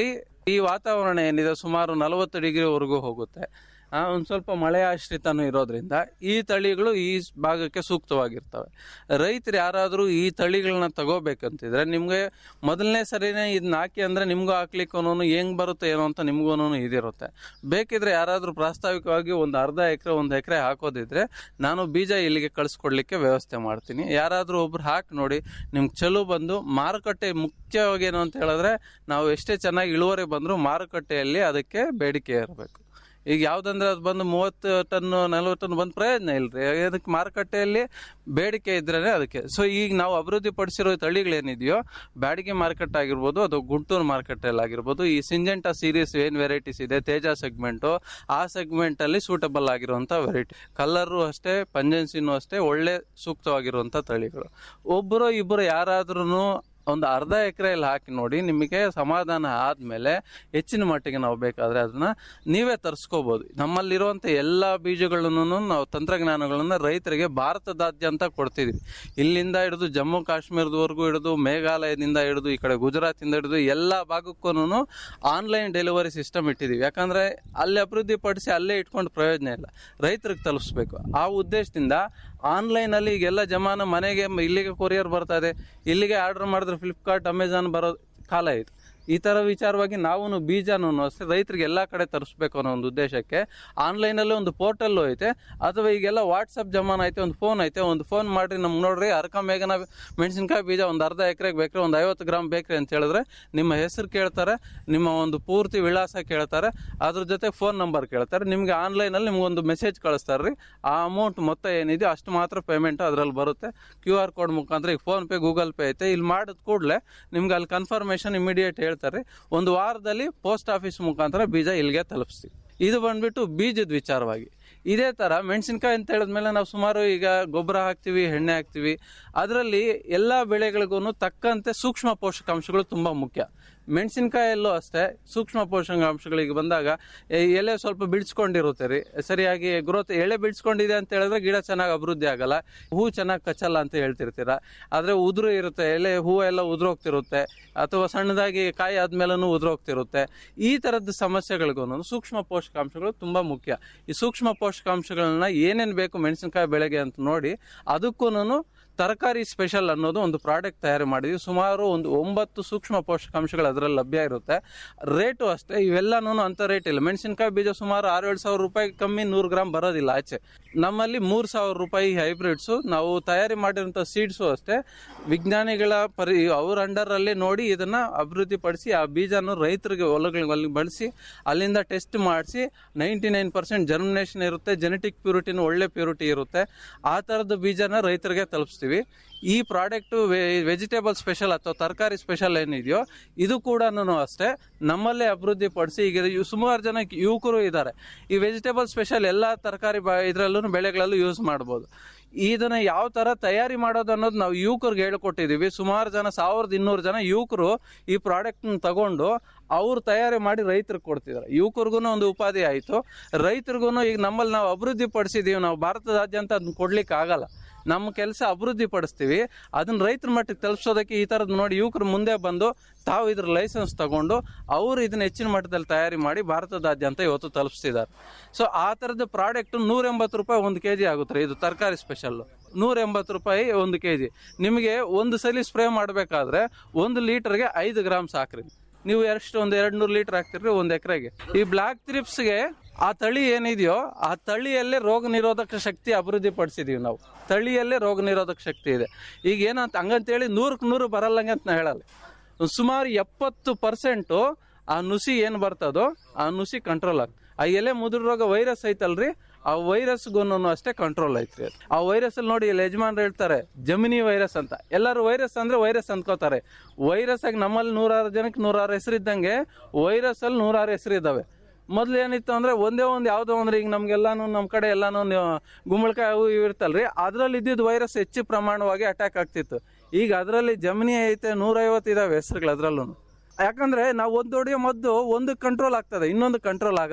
H: ಈ ವಾತಾವರಣ ಏನಿದೆ ಸುಮಾರು ನಲವತ್ತು ಡಿಗ್ರಿವರೆಗೂ ಹೋಗುತ್ತೆ ಆ, ಒಂದ್ ಸ್ವಲ್ಪ ಮಳೆ ಆಶ್ರಿತನೂ ಇರೋದ್ರಿಂದ ಈ ತಳಿಗಳು ಈ ಭಾಗಕ್ಕೆ ಸೂಕ್ತವಾಗಿರ್ತವೆ ರೈತರು ಯಾರಾದರೂ ಈ ತಳಿಗಳನ್ನ ತಗೋಬೇಕಂತಿದ್ರೆ ನಿಮ್ಗೆ ಮೊದಲನೇ ಸರಿನೇ ಇದನ್ನ ಹಾಕಿ ಅಂದ್ರೆ ನಿಮ್ಗೂ ಹಾಕ್ಲಿಕ್ಕೂ ಹೆಂಗ್ ಬರುತ್ತೆ ಏನೋ ಅಂತ ನಿಮ್ಗೂ ಇದಿರುತ್ತೆ ಬೇಕಿದ್ರೆ ಯಾರಾದರೂ ಪ್ರಾಸ್ತಾವಿಕವಾಗಿ ಒಂದು ಅರ್ಧ ಎಕರೆ ಒಂದು ಎಕರೆ ಹಾಕೋದಿದ್ರೆ ನಾನು ಬೀಜ ಇಲ್ಲಿಗೆ ಕಳಿಸ್ಕೊಡ್ಲಿಕ್ಕೆ ವ್ಯವಸ್ಥೆ ಮಾಡ್ತೀನಿ ಯಾರಾದರೂ ಒಬ್ರು ಹಾಕಿ ನೋಡಿ ನಿಮ್ಗೆ ಚಲೋ ಬಂದು ಮಾರುಕಟ್ಟೆ ಮುಖ್ಯವಾಗಿ ಏನು ಅಂತ ಹೇಳಿದ್ರೆ ನಾವು ಎಷ್ಟೇ ಚೆನ್ನಾಗಿ ಇಳುವರಿ ಬಂದರೂ ಮಾರುಕಟ್ಟೆಯಲ್ಲಿ ಅದಕ್ಕೆ ಬೇಡಿಕೆ ಇರಬೇಕು ಈಗ ಯಾವ್ದಂದ್ರೆ ಅದು ಬಂದು ಮೂವತ್ತು ಟನ್ ನಲ್ವತ್ತು ಟನ್ ಬಂದ್ ಪ್ರಯೋಜನ ಇಲ್ರಿ ಅದಕ್ಕೆ ಮಾರುಕಟ್ಟೆಯಲ್ಲಿ ಬೇಡಿಕೆ ಇದ್ರೇನೆ ಅದಕ್ಕೆ ಸೊ ಈಗ ನಾವು ಅಭಿವೃದ್ಧಿ ಪಡಿಸಿರೋ ತಳಿಗಳೇನಿದೆಯೋ ಬ್ಯಾಡಿಗೆ ಮಾರ್ಕೆಟ್ ಆಗಿರ್ಬೋದು ಅದು ಗುಂಟೂರು ಮಾರ್ಕೆಟಲ್ಲಿ ಆಗಿರ್ಬೋದು ಈ ಸಿಂಜೆಂಟಾ ಸೀರೀಸ್ ಏನ್ ವೆರೈಟೀಸ್ ಇದೆ ತೇಜ ಸೆಗ್ಮೆಂಟು ಆ ಸೆಗ್ಮೆಂಟ್ ಅಲ್ಲಿ ಸೂಟಬಲ್ ಆಗಿರುವಂತ ವೆರೈಟಿ ಕಲರು ಅಷ್ಟೇ ಪಂಜೆನ್ಸಿನೂ ಅಷ್ಟೇ ಒಳ್ಳೆ ಸೂಕ್ತವಾಗಿರುವಂತ ತಳಿಗಳು ಒಬ್ಬರು ಇಬ್ಬರು ಯಾರಾದ್ರೂ ಒಂದು ಅರ್ಧ ಎಕರೆಯಲ್ಲಿ ಹಾಕಿ ನೋಡಿ ನಿಮಗೆ ಸಮಾಧಾನ ಆದ್ಮೇಲೆ ಹೆಚ್ಚಿನ ಮಟ್ಟಿಗೆ ನಾವು ಬೇಕಾದ್ರೆ ಅದನ್ನ ನೀವೇ ತರಿಸ್ಕೋಬಹುದು ನಮ್ಮಲ್ಲಿರುವಂತ ಎಲ್ಲಾ ಬೀಜಗಳನ್ನು ನಾವು ತಂತ್ರಜ್ಞಾನಗಳನ್ನ ರೈತರಿಗೆ ಭಾರತದಾದ್ಯಂತ ಕೊಡ್ತಿದ್ವಿ ಇಲ್ಲಿಂದ ಹಿಡಿದು ಜಮ್ಮು ಕಾಶ್ಮೀರದವರೆಗೂ ಹಿಡಿದು ಮೇಘಾಲಯದಿಂದ ಹಿಡಿದು ಈ ಕಡೆ ಗುಜರಾತಿಂದ ಹಿಡಿದು ಎಲ್ಲಾ ಭಾಗಕ್ಕೂ ಆನ್ಲೈನ್ ಡೆಲಿವರಿ ಸಿಸ್ಟಮ್ ಇಟ್ಟಿದೀವಿ ಯಾಕಂದ್ರೆ ಅಲ್ಲಿ ಅಭಿವೃದ್ಧಿ ಪಡಿಸಿ ಅಲ್ಲೇ ಇಟ್ಕೊಂಡು ಪ್ರಯೋಜನ ಇಲ್ಲ ರೈತರಿಗೆ ತಲುಪಿಸ್ಬೇಕು ಆ ಉದ್ದೇಶದಿಂದ ಆನ್ಲೈನ್ ಅಲ್ಲಿ ಈಗೆಲ್ಲ ಜಮಾನ ಮನೆಗೆ ಮ- ಇಲ್ಲಿಗೆ ಕೊರಿಯರ್ ಬರ್ತಾ ಇದೆ ಇಲ್ಲಿಗೆ ಆರ್ಡರ್ ಮಾಡಿದ್ರೆ ಫ್ಲಿಪ್ಕಾರ್ಟ್ ಅಮೆಝಾನ್ ಬರೋ ಕಾಲ ಇದು ಈ ತರ ವಿಚಾರವಾಗಿ ನಾವು ಬೀಜನೂ ಅಷ್ಟೇ ರೈತರಿಗೆ ಎಲ್ಲಾ ಕಡೆ ತರಿಸ್ಬೇಕು ಅನ್ನೋ ಒಂದು ಉದ್ದೇಶಕ್ಕೆ ಆನ್ಲೈನ್ ಅಲ್ಲಿ ಒಂದು ಪೋರ್ಟಲ್ ಐತೆ ಅಥವಾ ಈಗೆಲ್ಲ ವಾಟ್ಸಪ್ ಜಮಾನ ಐತೆ ಒಂದು ಫೋನ್ ಐತೆ ಒಂದು ಫೋನ್ ಮಾಡ್ರಿ ನಮ್ಗೆ ನೋಡ್ರಿ ಅರ್ಕ ಮೇಘನ ಮೆಣಸಿನಕಾಯಿ ಬೀಜ ಒಂದು ಅರ್ಧ ಎಕರೆಗೆ ಬೇಕ್ರಿ ಒಂದು ಐವತ್ತು ಗ್ರಾಮ್ ಬೇಕ್ರಿ ಅಂತ ಹೇಳಿದ್ರೆ ನಿಮ್ಮ ಹೆಸರು ಕೇಳ್ತಾರೆ ನಿಮ್ಮ ಒಂದು ಪೂರ್ತಿ ವಿಳಾಸ ಕೇಳ್ತಾರೆ ಅದ್ರ ಜೊತೆ ಫೋನ್ ನಂಬರ್ ಕೇಳ್ತಾರೆ ನಿಮ್ಗೆ ಆನ್ಲೈನ್ ಅಲ್ಲಿ ನಿಮ್ಗೆ ಒಂದು ಮೆಸೇಜ್ ಕಳಿಸ್ತಾರೆ ರೀ ಆ ಅಮೌಂಟ್ ಮೊತ್ತ ಏನಿದೆ ಅಷ್ಟು ಮಾತ್ರ ಪೇಮೆಂಟ್ ಅದ್ರಲ್ಲಿ ಬರುತ್ತೆ ಕ್ಯೂ ಆರ್ ಕೋಡ್ ಮುಖಾಂತರ ಈಗ ಫೋನ್ ಪೇ ಗೂಗಲ್ ಪೇ ಐತೆ ಇಲ್ಲಿ ಮಾಡಿದ ಕೂಡಲೇ ನಿಮ್ಗೆ ಅಲ್ಲಿ ಕನ್ಫರ್ಮೇಶನ್ ಇಮಿಡಿಯೇಟ್ ಹೇಳ್ತಾರೆ ಒಂದು ವಾರದಲ್ಲಿ ಪೋಸ್ಟ್ ಆಫೀಸ್ ಮುಖಾಂತರ ಬೀಜ ಇಲ್ಲಿಗೆ ತಲುಪಿಸ್ತೀವಿ ಇದು ಬಂದ್ಬಿಟ್ಟು ಬೀಜದ ವಿಚಾರವಾಗಿ ಇದೇ ತರ ಮೆಣಸಿನಕಾಯಿ ಅಂತ ಹೇಳಿದ್ಮೇಲೆ ನಾವು ಸುಮಾರು ಈಗ ಗೊಬ್ಬರ ಹಾಕ್ತಿವಿ ಎಣ್ಣೆ ಹಾಕ್ತಿವಿ ಅದರಲ್ಲಿ ಎಲ್ಲಾ ಬೆಳೆಗಳಿಗೂ ತಕ್ಕಂತೆ ಸೂಕ್ಷ್ಮ ಪೋಷಕಾಂಶಗಳು ತುಂಬಾ ಮುಖ್ಯ ಮೆಣಸಿನಕಾಯಲ್ಲೂ ಅಷ್ಟೇ ಸೂಕ್ಷ್ಮ ಪೋಷಕಾಂಶಗಳಿಗೆ ಬಂದಾಗ ಎ- ಎಲೆ ಸ್ವಲ್ಪ ಬಿಡಿಸ್ಕೊಂಡಿರುತ್ತೆ ರೀ ಸರಿಯಾಗಿ ಗ್ರೋತ್ ಎಳೆ ಬಿಡಿಸ್ಕೊಂಡಿದೆ ಅಂತ ಹೇಳಿದ್ರೆ ಗಿಡ ಚೆನ್ನಾಗಿ ಅಭಿವೃದ್ಧಿ ಆಗಲ್ಲ ಹೂ ಚೆನ್ನಾಗಿ ಕಚ್ಚಲ್ಲ ಅಂತ ಹೇಳ್ತಿರ್ತೀರ ಆದ್ರೆ ಉದುರು ಇರುತ್ತೆ ಎಲೆ ಹೂ ಎಲ್ಲ ಉದುರೋಗ್ತಿರುತ್ತೆ ಅಥವಾ ಸಣ್ಣದಾಗಿ ಕಾಯಿ ಆದ್ಮೇಲೂ ಉದುರೋಗ್ತಿರುತ್ತೆ ಈ ತರದ ಸಮಸ್ಯೆಗಳಿಗೂ ಸೂಕ್ಷ್ಮ ಪೋಷಕಾಂಶಗಳು ತುಂಬಾ ಮುಖ್ಯ ಈ ಸೂಕ್ಷ್ಮ ಪೋಷಕಾಂಶಗಳನ್ನ ಏನೇನ್ ಬೇಕು ಮೆಣಸಿನಕಾಯಿ ಬೆಳೆಗೆ ಅಂತ ನೋಡಿ ಅದಕ್ಕೂ ತರಕಾರಿ ಸ್ಪೆಷಲ್ ಅನ್ನೋದು ಒಂದು ಪ್ರಾಡಕ್ಟ್ ತಯಾರು ಮಾಡಿದ್ವಿ ಸುಮಾರು ಒಂದು ಒಂಬತ್ತು ಸೂಕ್ಷ್ಮ ಪೋಷಕಾಂಶಗಳು ಅದರಲ್ಲಿ ಲಭ್ಯ ಇರುತ್ತೆ ರೇಟು ಅಷ್ಟೇ ಇವೆಲ್ಲನೂ ಅಂತ ರೇಟ್ ಇಲ್ಲ ಮೆಣಸಿನಕಾಯಿ ಬೀಜ ಸುಮಾರು ಆರು ಏಳು ಸಾವಿರ ರೂಪಾಯಿ ಕಮ್ಮಿ ನೂರು ಗ್ರಾಮ್ ಬರೋದಿಲ್ಲ ಆಚೆ ನಮ್ಮಲ್ಲಿ ಮೂರು ಸಾವಿರ ರೂಪಾಯಿ ಹೈಬ್ರಿಡ್ಸು ನಾವು ತಯಾರಿ ಮಾಡಿರುವಂಥ ಸೀಡ್ಸು ಅಷ್ಟೇ ವಿಜ್ಞಾನಿಗಳ ಪರಿ ಅವ್ರ ಅಂಡರ್ ಅಲ್ಲಿ ನೋಡಿ ಇದನ್ನ ಅಭಿವೃದ್ಧಿ ಪಡಿಸಿ ಆ ಬೀಜನ ರೈತರಿಗೆ ಹೊಲಗಳಿಗೆ ಬಳಸಿ ಅಲ್ಲಿಂದ ಟೆಸ್ಟ್ ಮಾಡಿಸಿ ನೈಂಟಿ ನೈನ್ ಪರ್ಸೆಂಟ್ ಜರ್ಮಿನೇಷನ್ ಇರುತ್ತೆ ಜೆನೆಟಿಕ್ ಪ್ಯೂರಿಟಿನ ಒಳ್ಳೆ ಪ್ಯೂರಿಟಿ ಇರುತ್ತೆ ಆ ತರದ ಬೀಜನ ರೈತರಿಗೆ ತಲುಪಿಸ್ತೀವಿ ಈ ಪ್ರಾಡಕ್ಟ್ ವೆಜಿಟೇಬಲ್ ಸ್ಪೆಷಲ್ ಅಥವಾ ತರಕಾರಿ ಸ್ಪೆಷಲ್ ಏನಿದೆಯೋ ಇದು ಕೂಡ ಅಷ್ಟೇ ನಮ್ಮಲ್ಲೇ ಅಭಿವೃದ್ಧಿ ಪಡಿಸಿ ಈಗ ಇವ್- ಸುಮಾರು ಜನ ಯುವಕರು ಇದ್ದಾರೆ ಈ ವೆಜಿಟೇಬಲ್ ಸ್ಪೆಷಲ್ ಎಲ್ಲಾ ತರಕಾರಿ ಇದರಲ್ಲೂ ಬೆಳೆಗಳಲ್ಲೂ ಯೂಸ್ ಮಾಡ್ಬೋದು ಇದನ್ನ ಯಾವ ತರ ತಯಾರಿ ಮಾಡೋದು ಅನ್ನೋದು ನಾವು ಯುವಕರಿಗೆ ಹೇಳ್ಕೊಟ್ಟಿದೀವಿ ಸುಮಾರು ಜನ ಸಾವಿರದ ಇನ್ನೂರು ಜನ ಯುವಕರು ಈ ಪ್ರಾಡಕ್ಟ್ ತಗೊಂಡು ಅವ್ರು ತಯಾರಿ ಮಾಡಿ ರೈತರಿಗೆ ಕೊಡ್ತಿದ್ದಾರೆ ಯುವಕರಿಗೂ ಒಂದು ಉಪಾಧಿ ಆಯ್ತು ರೈತರಿಗೂ ಈಗ ನಮ್ಮಲ್ಲಿ ನಾವು ಅಭಿವೃದ್ಧಿ ಪಡಿಸಿದೀವಿ ನಾವು ಭಾರತದಾದ್ಯಂತ ಅದನ್ನ ಕೊಡ್ಲಿಕ್ಕೆ ಆಗಲ್ಲ ನಮ್ಮ ಕೆಲಸ ಅಭಿವೃದ್ಧಿ ಪಡಿಸ್ತೀವಿ ಅದನ್ನ ರೈತರ ಮಟ್ಟಿಗೆ ತಲುಪಿಸೋದಕ್ಕೆ ಈ ತರದ್ ನೋಡಿ ಯುವಕರು ಮುಂದೆ ಬಂದು ತಾವು ಇದ್ರ ಲೈಸೆನ್ಸ್ ತಗೊಂಡು ಅವರು ಇದನ್ನ ಹೆಚ್ಚಿನ ಮಟ್ಟದಲ್ಲಿ ತಯಾರಿ ಮಾಡಿ ಭಾರತದಾದ್ಯಂತ ಇವತ್ತು ತಲುಪಿಸ್ತಿದ್ದಾರೆ ಸೊ ಆ ತರದ ಪ್ರಾಡಕ್ಟ್ ನೂರ ಎಂಬತ್ತು ರೂಪಾಯಿ ಒಂದು ಕೆಜಿ ಆಗುತ್ತೆ ಇದು ತರಕಾರಿ ಸ್ಪೆಷಲ್ ನೂರ ಎಂಬತ್ತು ರೂಪಾಯಿ ಒಂದು ಕೆಜಿ ನಿಮಗೆ ಒಂದು ಸಲ ಸ್ಪ್ರೇ ಮಾಡಬೇಕಾದ್ರೆ ಒಂದು ಲೀಟರ್ಗೆ ಐದು ಗ್ರಾಮ್ ಸಾಕ್ರಿ ನೀವು ಎಷ್ಟು ಒಂದು ಎರಡ್ ನೂರು ಲೀಟರ್ ಹಾಕ್ತಿರ್ರಿ ಒಂದ್ ಎಕರೆಗೆ ಈ ಬ್ಲಾಕ್ ತ್ರಿಪ್ಸ್ಗೆ ಆ ತಳಿ ಏನಿದೆಯೋ ಆ ತಳಿಯಲ್ಲೇ ರೋಗ ನಿರೋಧಕ ಶಕ್ತಿ ಅಭಿವೃದ್ಧಿ ಪಡಿಸಿದೀವಿ ನಾವು ತಳಿಯಲ್ಲೇ ರೋಗ ನಿರೋಧಕ ಶಕ್ತಿ ಇದೆ ಈಗ ಏನಂತ ಹಂಗಂತೇಳಿ ನೂರಕ್ಕೆ ನೂರು ಬರಲ್ಲಂಗೆ ಅಂತ ನಾ ಹೇಳಲ್ಲ ಸುಮಾರು ಎಪ್ಪತ್ತು ಪರ್ಸೆಂಟು ಆ ನುಸಿ ಏನ್ ಬರ್ತದೋ ಆ ನುಸಿ ಕಂಟ್ರೋಲ್ ಆಗ ಆ ಎಲೆ ಮುದುರು ರೋಗ ವೈರಸ್ ಐತಲ್ರಿ ಆ ವೈರಸ್ಗೂ ಅಷ್ಟೇ ಕಂಟ್ರೋಲ್ ಐತ್ರಿ ಅದು. ಆ ವೈರಸ್ ಅಲ್ಲಿ ನೋಡಿ ಇಲ್ಲಿ ಯಜಮಾನ್ರು ಹೇಳ್ತಾರೆ ಜಮಿನಿ ವೈರಸ್ ಅಂತ ಎಲ್ಲರೂ ವೈರಸ್ ಅಂದ್ರೆ ವೈರಸ್ ಅನ್ಕೋತಾರೆ ವೈರಸ್ ಆಗಿ ನಮ್ಮಲ್ಲಿ ನೂರಾರು ಜನಕ್ಕೆ ನೂರಾರು ಹೆಸರಿದ್ದಂಗೆ ವೈರಸ್ ಅಲ್ಲಿ ನೂರಾರು ಹೆಸರು ಇದಾವೆ ಮೊದ್ಲು ಏನಿತ್ತು ಅಂದ್ರೆ ಒಂದೇ ಒಂದು ಯಾವ್ದೋ ಅಂದ್ರೆ ಈಗ ನಮ್ಗೆಲ್ಲಾನು ನಮ್ ಕಡೆ ಎಲ್ಲಾನು ನೀವು ಗುಂಬಳಕಾಯಿ ಅವು ಇವು ಇರ್ತಲ್ರಿ ಅದ್ರಲ್ಲಿ ಇದ್ದಿದ್ದು ವೈರಸ್ ಹೆಚ್ಚು ಪ್ರಮಾಣವಾಗಿ ಅಟ್ಯಾಕ್ ಆಗ್ತಿತ್ತು ಈಗ ಅದರಲ್ಲಿ ಜಮಿನಿ ಐತೆ ನೂರೈವತ್ತು ಇದಾವೆ ಹೆಸರುಗಳು ಅದ್ರಲ್ಲೂ ಯಾಕಂದ್ರೆ ನಾವು ಒಂದು ಹೊಡೆಯೋ ಮದ್ದು ಒಂದು ಕಂಟ್ರೋಲ್ ಆಗ್ತದೆ ಇನ್ನೊಂದು ಕಂಟ್ರೋಲ್ ಆಗಲ್ಲ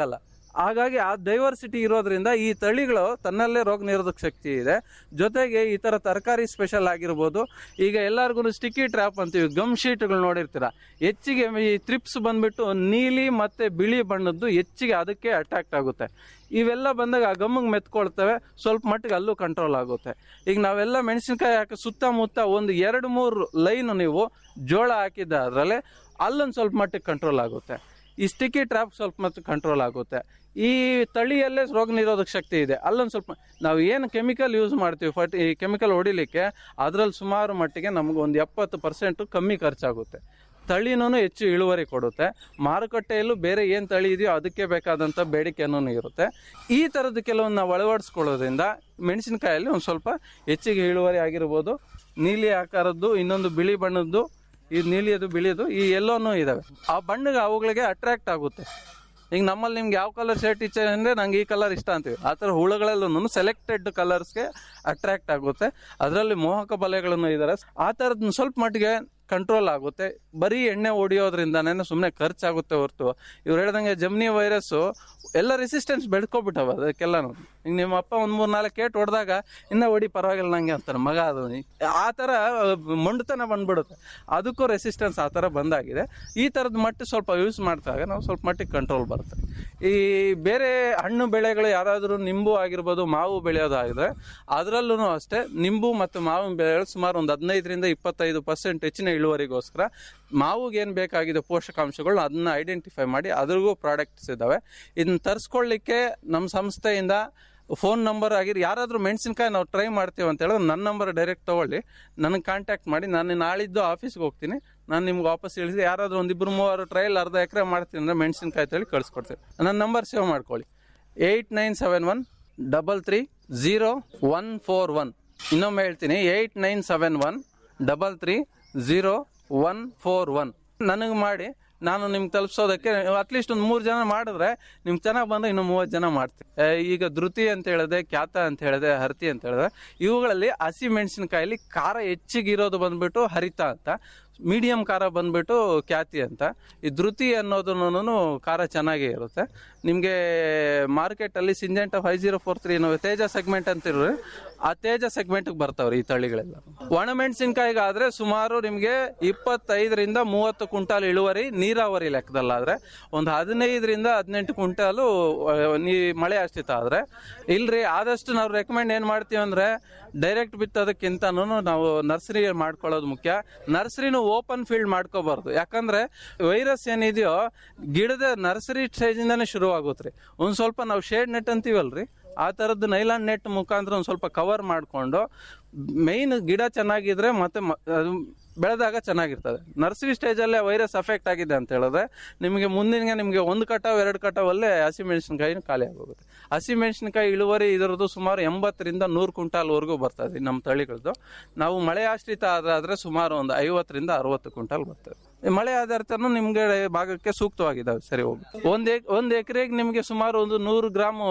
H: ಹಾಗಾಗಿ ಆ ಡೈವರ್ಸಿಟಿ ಇರೋದ್ರಿಂದ ಈ ತಳಿಗಳು ತನ್ನಲ್ಲೇ ರೋಗ ನಿರೋಧಕ ಶಕ್ತಿ ಇದೆ ಜೊತೆಗೆ ಈ ತರ ತರಕಾರಿ ಸ್ಪೆಷಲ್ ಆಗಿರ್ಬೋದು ಈಗ ಎಲ್ಲರಿಗೂ ಸ್ಟಿಕ್ಕಿ ಟ್ರ್ಯಾಪ್ ಅಂತೀವಿ ಗಮ್ ಶೀಟ್ಗಳು ನೋಡಿರ್ತೀರ ಹೆಚ್ಚಿಗೆ ಈ ತ್ರಿಪ್ಸ್ ಬಂದ್ಬಿಟ್ಟು ನೀಲಿ ಮತ್ತೆ ಬಿಳಿ ಬಣ್ಣದ್ದು ಹೆಚ್ಚಿಗೆ ಅದಕ್ಕೆ ಅಟ್ರಾಕ್ಟ್ ಆಗುತ್ತೆ ಇವೆಲ್ಲ ಬಂದಾಗ ಆ ಗಮ್ಮಿಗೆ ಮೆತ್ಕೊಳ್ತವೆ ಸ್ವಲ್ಪ ಮಟ್ಟಿಗೆ ಅಲ್ಲೂ ಕಂಟ್ರೋಲ್ ಆಗುತ್ತೆ ಈಗ ನಾವೆಲ್ಲ ಮೆಣಸಿನಕಾಯಿ ಹಾಕಿ ಸುತ್ತಮುತ್ತ ಒಂದು ಎರಡು ಮೂರು ಲೈನ್ ನೀವು ಜೋಳ ಹಾಕಿದ್ದ ಅದರಲ್ಲೇ ಅಲ್ಲೊಂದು ಸ್ವಲ್ಪ ಮಟ್ಟಿಗೆ ಕಂಟ್ರೋಲ್ ಆಗುತ್ತೆ ಈ ಸ್ಟಿಕ್ಕಿ ಟ್ರ್ಯಾಪ್ ಸ್ವಲ್ಪ ಮತ್ತೆ ಕಂಟ್ರೋಲ್ ಆಗುತ್ತೆ ಈ ತಳಿಯಲ್ಲೇ ರೋಗ ನಿರೋಧಕ ಶಕ್ತಿ ಇದೆ ಅಲ್ಲೊಂದು ಸ್ವಲ್ಪ ನಾವು ಏನು ಕೆಮಿಕಲ್ ಯೂಸ್ ಮಾಡ್ತೀವಿ ಫಟ್ ಈ ಕೆಮಿಕಲ್ ಹೊಡಿಲಿಕ್ಕೆ ಅದರಲ್ಲಿ ಸುಮಾರು ಮಟ್ಟಿಗೆ ನಮ್ಗೆ ಒಂದು ಎಪ್ಪತ್ತು ಪರ್ಸೆಂಟು ಕಮ್ಮಿ ಖರ್ಚಾಗುತ್ತೆ ತಳಿನೂ ಹೆಚ್ಚು ಇಳುವರಿ ಕೊಡುತ್ತೆ ಮಾರುಕಟ್ಟೆಯಲ್ಲೂ ಬೇರೆ ಏನು ತಳಿ ಇದೆಯೋ ಅದಕ್ಕೆ ಬೇಕಾದಂಥ ಬೇಡಿಕೆನೂ ಇರುತ್ತೆ ಈ ಥರದ್ದು ಕೆಲವೊಂದು ನಾವು ಅಳವಡಿಸ್ಕೊಳ್ಳೋದ್ರಿಂದ ಮೆಣಸಿನಕಾಯಲ್ಲಿ ಒಂದು ಸ್ವಲ್ಪ ಹೆಚ್ಚಿಗೆ ಇಳುವರಿ ಆಗಿರ್ಬೋದು ನೀಲಿ ಆಕಾರದ್ದು ಇನ್ನೊಂದು ಬಿಳಿ ಬಣ್ಣದ್ದು ಈ ನೀಲಿಯದು ಬಿಳಿಯದು ಈ ಎಲ್ಲೋನೂ ಇದಾವೆ ಆ ಬಣ್ಣಗೆ ಅವುಗಳಿಗೆ ಅಟ್ರಾಕ್ಟ್ ಆಗುತ್ತೆ ಈಗ ನಮ್ಮಲ್ಲಿ ನಿಮ್ಗೆ ಯಾವ ಕಲರ್ ಶರ್ಟ್ ಇಚ್ಛೆ ಅಂದ್ರೆ ನಂಗೆ ಈ ಕಲರ್ ಇಷ್ಟ ಅಂತೀವಿ ಆ ಥರ ಹುಳುಗಳಲ್ಲೂ ಸೆಲೆಕ್ಟೆಡ್ ಕಲರ್ಸ್ಗೆ ಅಟ್ರಾಕ್ಟ್ ಆಗುತ್ತೆ ಅದರಲ್ಲಿ ಮೋಹಕ ಬಲೆಗಳನ್ನು ಇದ್ದಾರೆ ಆ ಥರದ್ದು ಸ್ವಲ್ಪ ಮಟ್ಟಿಗೆ ಕಂಟ್ರೋಲ್ ಆಗುತ್ತೆ ಬರೀ ಎಣ್ಣೆ ಹೊಡಿಯೋದ್ರಿಂದನೇ ಸುಮ್ಮನೆ ಖರ್ಚಾಗುತ್ತೆ ಹೊರತು ಇವ್ರು ಹೇಳ್ದಂಗೆ ಜಮ್ನಿ ವೈರಸ್ಸು ಎಲ್ಲ ರೆಸಿಸ್ಟೆನ್ಸ್ ಬೆಳ್ಕೊಬಿಟ್ಟವ ಅದಕ್ಕೆಲ್ಲನು ಈಗ ನಿಮ್ಮ ಅಪ್ಪ ಒಂದ್ ಮೂರ್ ನಾಲ್ಕು ಕೇಟ್ ಹೊಡೆದಾಗ ಇನ್ನ ಹೊಡಿ ಪರವಾಗಿಲ್ಲ ನಂಗೆ ಅಂತಾರೆ ಮಗ ಅದು ಆ ಥರ ಮೊಂಡುತನ ಬಂದ್ಬಿಡುತ್ತೆ ಅದಕ್ಕೂ ರೆಸಿಸ್ಟೆನ್ಸ್ ಆ ಥರ ಬಂದಾಗಿದೆ ಈ ಥರದ ಮಟ್ಟ ಸ್ವಲ್ಪ ಯೂಸ್ ಮಾಡಿದಾಗ ನಾವು ಸ್ವಲ್ಪ ಮಟ್ಟಿಗೆ ಕಂಟ್ರೋಲ್ ಬರುತ್ತೆ ಈ ಬೇರೆ ಹಣ್ಣು ಬೆಳೆಗಳು ಯಾರಾದರೂ ನಿಂಬು ಆಗಿರ್ಬೋದು ಮಾವು ಬೆಳೆಯೋದಾಗಿದ್ರೆ ಅದರಲ್ಲೂ ಅಷ್ಟೇ ನಿಂಬು ಮತ್ತು ಮಾವಿನ ಬೆಳೆಗಳು ಸುಮಾರು ಒಂದು ಹದಿನೈದರಿಂದ ಇಪ್ಪತ್ತೈದು ಪರ್ಸೆಂಟ್ ಹೆಚ್ಚಿನ ಇಳುವರಿಗೋಸ್ಕರ ಮಾವಿಗೆ ಏನು ಬೇಕಾಗಿದೆ ಪೋಷಕಾಂಶಗಳು ಅದನ್ನ ಐಡೆಂಟಿಫೈ ಮಾಡಿ ಅದ್ರಿಗೂ ಪ್ರಾಡಕ್ಟ್ಸ್ ಇದ್ದಾವೆ ಇದನ್ನ ತರಿಸ್ಕೊಳ್ಳಿಕ್ಕೆ ನಮ್ಮ ಸಂಸ್ಥೆಯಿಂದ ಫೋನ್ ನಂಬರ್ ಆಗಿರಿ ಯಾರಾದರೂ ಮೆಣಸಿನ್ಕಾಯಿ ನಾವು ಟ್ರೈ ಮಾಡ್ತೀವಿ ಅಂತ ಹೇಳಿದ್ರೆ ನನ್ನ ನಂಬರ್ ಡೈರೆಕ್ಟ್ ತಗೊಳ್ಳಿ ನನಗೆ ಕಾಂಟ್ಯಾಕ್ಟ್ ಮಾಡಿ ನಾನು ನಾಳಿದ್ದು ಆಫೀಸ್ಗೆ ಹೋಗ್ತೀನಿ ನಾನು ನಿಮ್ಗೆ ವಾಪಸ್ ಇಳಿಸಿ ಯಾರಾದರೂ ಒಂದಿಬ್ಬರು ಮೂವರು ಟ್ರಯಲ್ ಅರ್ಧ ಎಕರೆ ಮಾಡ್ತೀನಿ ಅಂದರೆ ಮೆಣಸಿನ್ಕಾಯಿ ತಳಿ ಕಳಿಸ್ಕೊಡ್ತೀನಿ ನನ್ನ ನಂಬರ್ ಸೇವ್ ಮಾಡ್ಕೊಳ್ಳಿ eight nine seven one double three zero one four one ಇನ್ನೊಮ್ಮೆ ಹೇಳ್ತೀನಿ eight nine seven one double three zero one four one ನನಗೆ ಮಾಡಿ ನಾನು ನಿಮ್ಗೆ ತಲುಪಿಸೋದಕ್ಕೆ ಅಟ್ಲೀಸ್ಟ್ ಒಂದು ಮೂರು ಜನ ಮಾಡಿದ್ರೆ ನಿಮ್ಗೆ ಚೆನ್ನಾಗಿ ಬಂದ್ರೆ ಇನ್ನು ಮೂವತ್ತು ಜನ ಮಾಡ್ತೀನಿ ಆ, ಈಗ ಧೃತಿ ಅಂತ ಹೇಳಿದೆ ಖ್ಯಾತ ಅಂತ ಹೇಳಿದೆ ಹರತಿ ಅಂತ ಹೇಳಿದೆ ಇವುಗಳಲ್ಲಿ ಹಸಿ ಮೆಣಸಿನಕಾಯಲ್ಲಿ ಖಾರ ಹೆಚ್ಚಿಗಿರೋದು ಬಂದ್ಬಿಟ್ಟು ಹರಿತ ಅಂತ ಮೀಡಿಯಂ ಖಾರ ಬಂದ್ಬಿಟ್ಟು ಖ್ಯಾತಿ ಅಂತ ಈ ಧೃತಿ ಅನ್ನೋದನ್ನು ಖಾರ ಚೆನ್ನಾಗೇ ಇರುತ್ತೆ ನಿಮಗೆ ಮಾರ್ಕೆಟಲ್ಲಿ Syngenta five zero four three Teja segment ಅಂತ ಇರೋರು ಆ ತೇಜ ಸೆಗ್ಮೆಂಟ್ಗೆ ಬರ್ತಾವ್ರಿ ಈ ತಳಿಗಳೆಲ್ಲ ಒಣಮೆಣಸಿನ್ಕಾಯಿಗಾದ್ರೆ ಸುಮಾರು ನಿಮಗೆ ಇಪ್ಪತ್ತೈದರಿಂದ ಮೂವತ್ತು ಕ್ವಿಂಟಾಲ್ ಇಳುವರಿ ನೀರಾವರಿ ಲೆಕ್ಕದಲ್ಲಾದ್ರೆ ಒಂದು ಹದಿನೈದರಿಂದ ಹದಿನೆಂಟು ಕ್ವಿಂಟಾಲು ಆ, ನೀ ಮಳೆ ಆಶ್ರಿತ ಆದ್ರೆ ಇಲ್ರಿ ಆದಷ್ಟು ನಾವು ರೆಕಮೆಂಡ್ ಏನ್ ಮಾಡ್ತೀವಿ ಅಂದ್ರೆ ಡೈರೆಕ್ಟ್ ಬಿತ್ತೋದಕ್ಕಿಂತನೂ ನಾವು ನರ್ಸರಿ ಮಾಡ್ಕೊಳ್ಳೋದು ಮುಖ್ಯ ನರ್ಸರಿನೂ ಓಪನ್ ಫೀಲ್ಡ್ ಮಾಡ್ಕೋಬಾರ್ದು ಯಾಕಂದ್ರೆ ವೈರಸ್ ಏನಿದೆಯೋ ಗಿಡದ ನರ್ಸರಿ ಸ್ಟೇಜ್ ಇಂದಾನೆ ಶುರು ಆಗುತ್ತೆ ಒಂದ್ ಸ್ವಲ್ಪ ನಾವು ಶೇಡ್ ನೆಟ್ ಅಂತೀವಲ್ರಿ ಆ ಥರದ್ದು ನೈಲಾನ್ ನೆಟ್ ಮುಖಾಂತರ ಒಂದು ಸ್ವಲ್ಪ ಕವರ್ ಮಾಡಿಕೊಂಡು ಮೈನ್ ಗಿಡ ಚೆನ್ನಾಗಿದ್ರೆ ಮತ್ತೆ ಮ- ಅದು ಬೆಳೆದಾಗ ಚೆನ್ನಾಗಿರ್ತದೆ ನರ್ಸರಿ ಸ್ಟೇಜಲ್ಲೇ ವೈರಸ್ ಅಫೆಕ್ಟ್ ಆಗಿದೆ ಅಂತ ಹೇಳಿದ್ರೆ ನಿಮಗೆ ಮುಂದಿನ ನಿಮಗೆ ಒಂದು ಕಟಾವ್ ಎರಡು ಕಟಾವಲ್ಲೇ ಹಸಿ ಮೆಣಸಿನಕಾಯಿ ಖಾಲಿ ಆಗೋಗುತ್ತೆ ಹಸಿ ಮೆಣಸಿನಕಾಯಿ ಇಳುವರಿ ಇದರದ್ದು ಸುಮಾರು ಎಂಬತ್ತರಿಂದ ನೂರು ಕ್ವಿಂಟಾಲ್ವರೆಗೂ ಬರ್ತದೆ ನಮ್ಮ ತಳಿಗಳದ್ದು ನಾವು ಮಳೆ ಆಶ್ರಿತ ಆದ್ರೆ ಸುಮಾರು ಒಂದು ಐವತ್ತರಿಂದ ಅರವತ್ತು ಕ್ವಿಂಟಾಲ್ ಬರ್ತದೆ ಈ ಮಳೆ ಆಧಾರಿತನು ನಿಮ್ಗೆ ಭಾಗಕ್ಕೆ ಸೂಕ್ತವಾಗಿದ್ದಾವೆ ಸರಿ ಹೋಗಿ ಒಂದ್ ಎಕ್ ಒಂದ್ ಎಕರೆಗೆ ನಿಮ್ಗೆ ಸುಮಾರು ಒಂದು ನೂರು ಗ್ರಾಮ್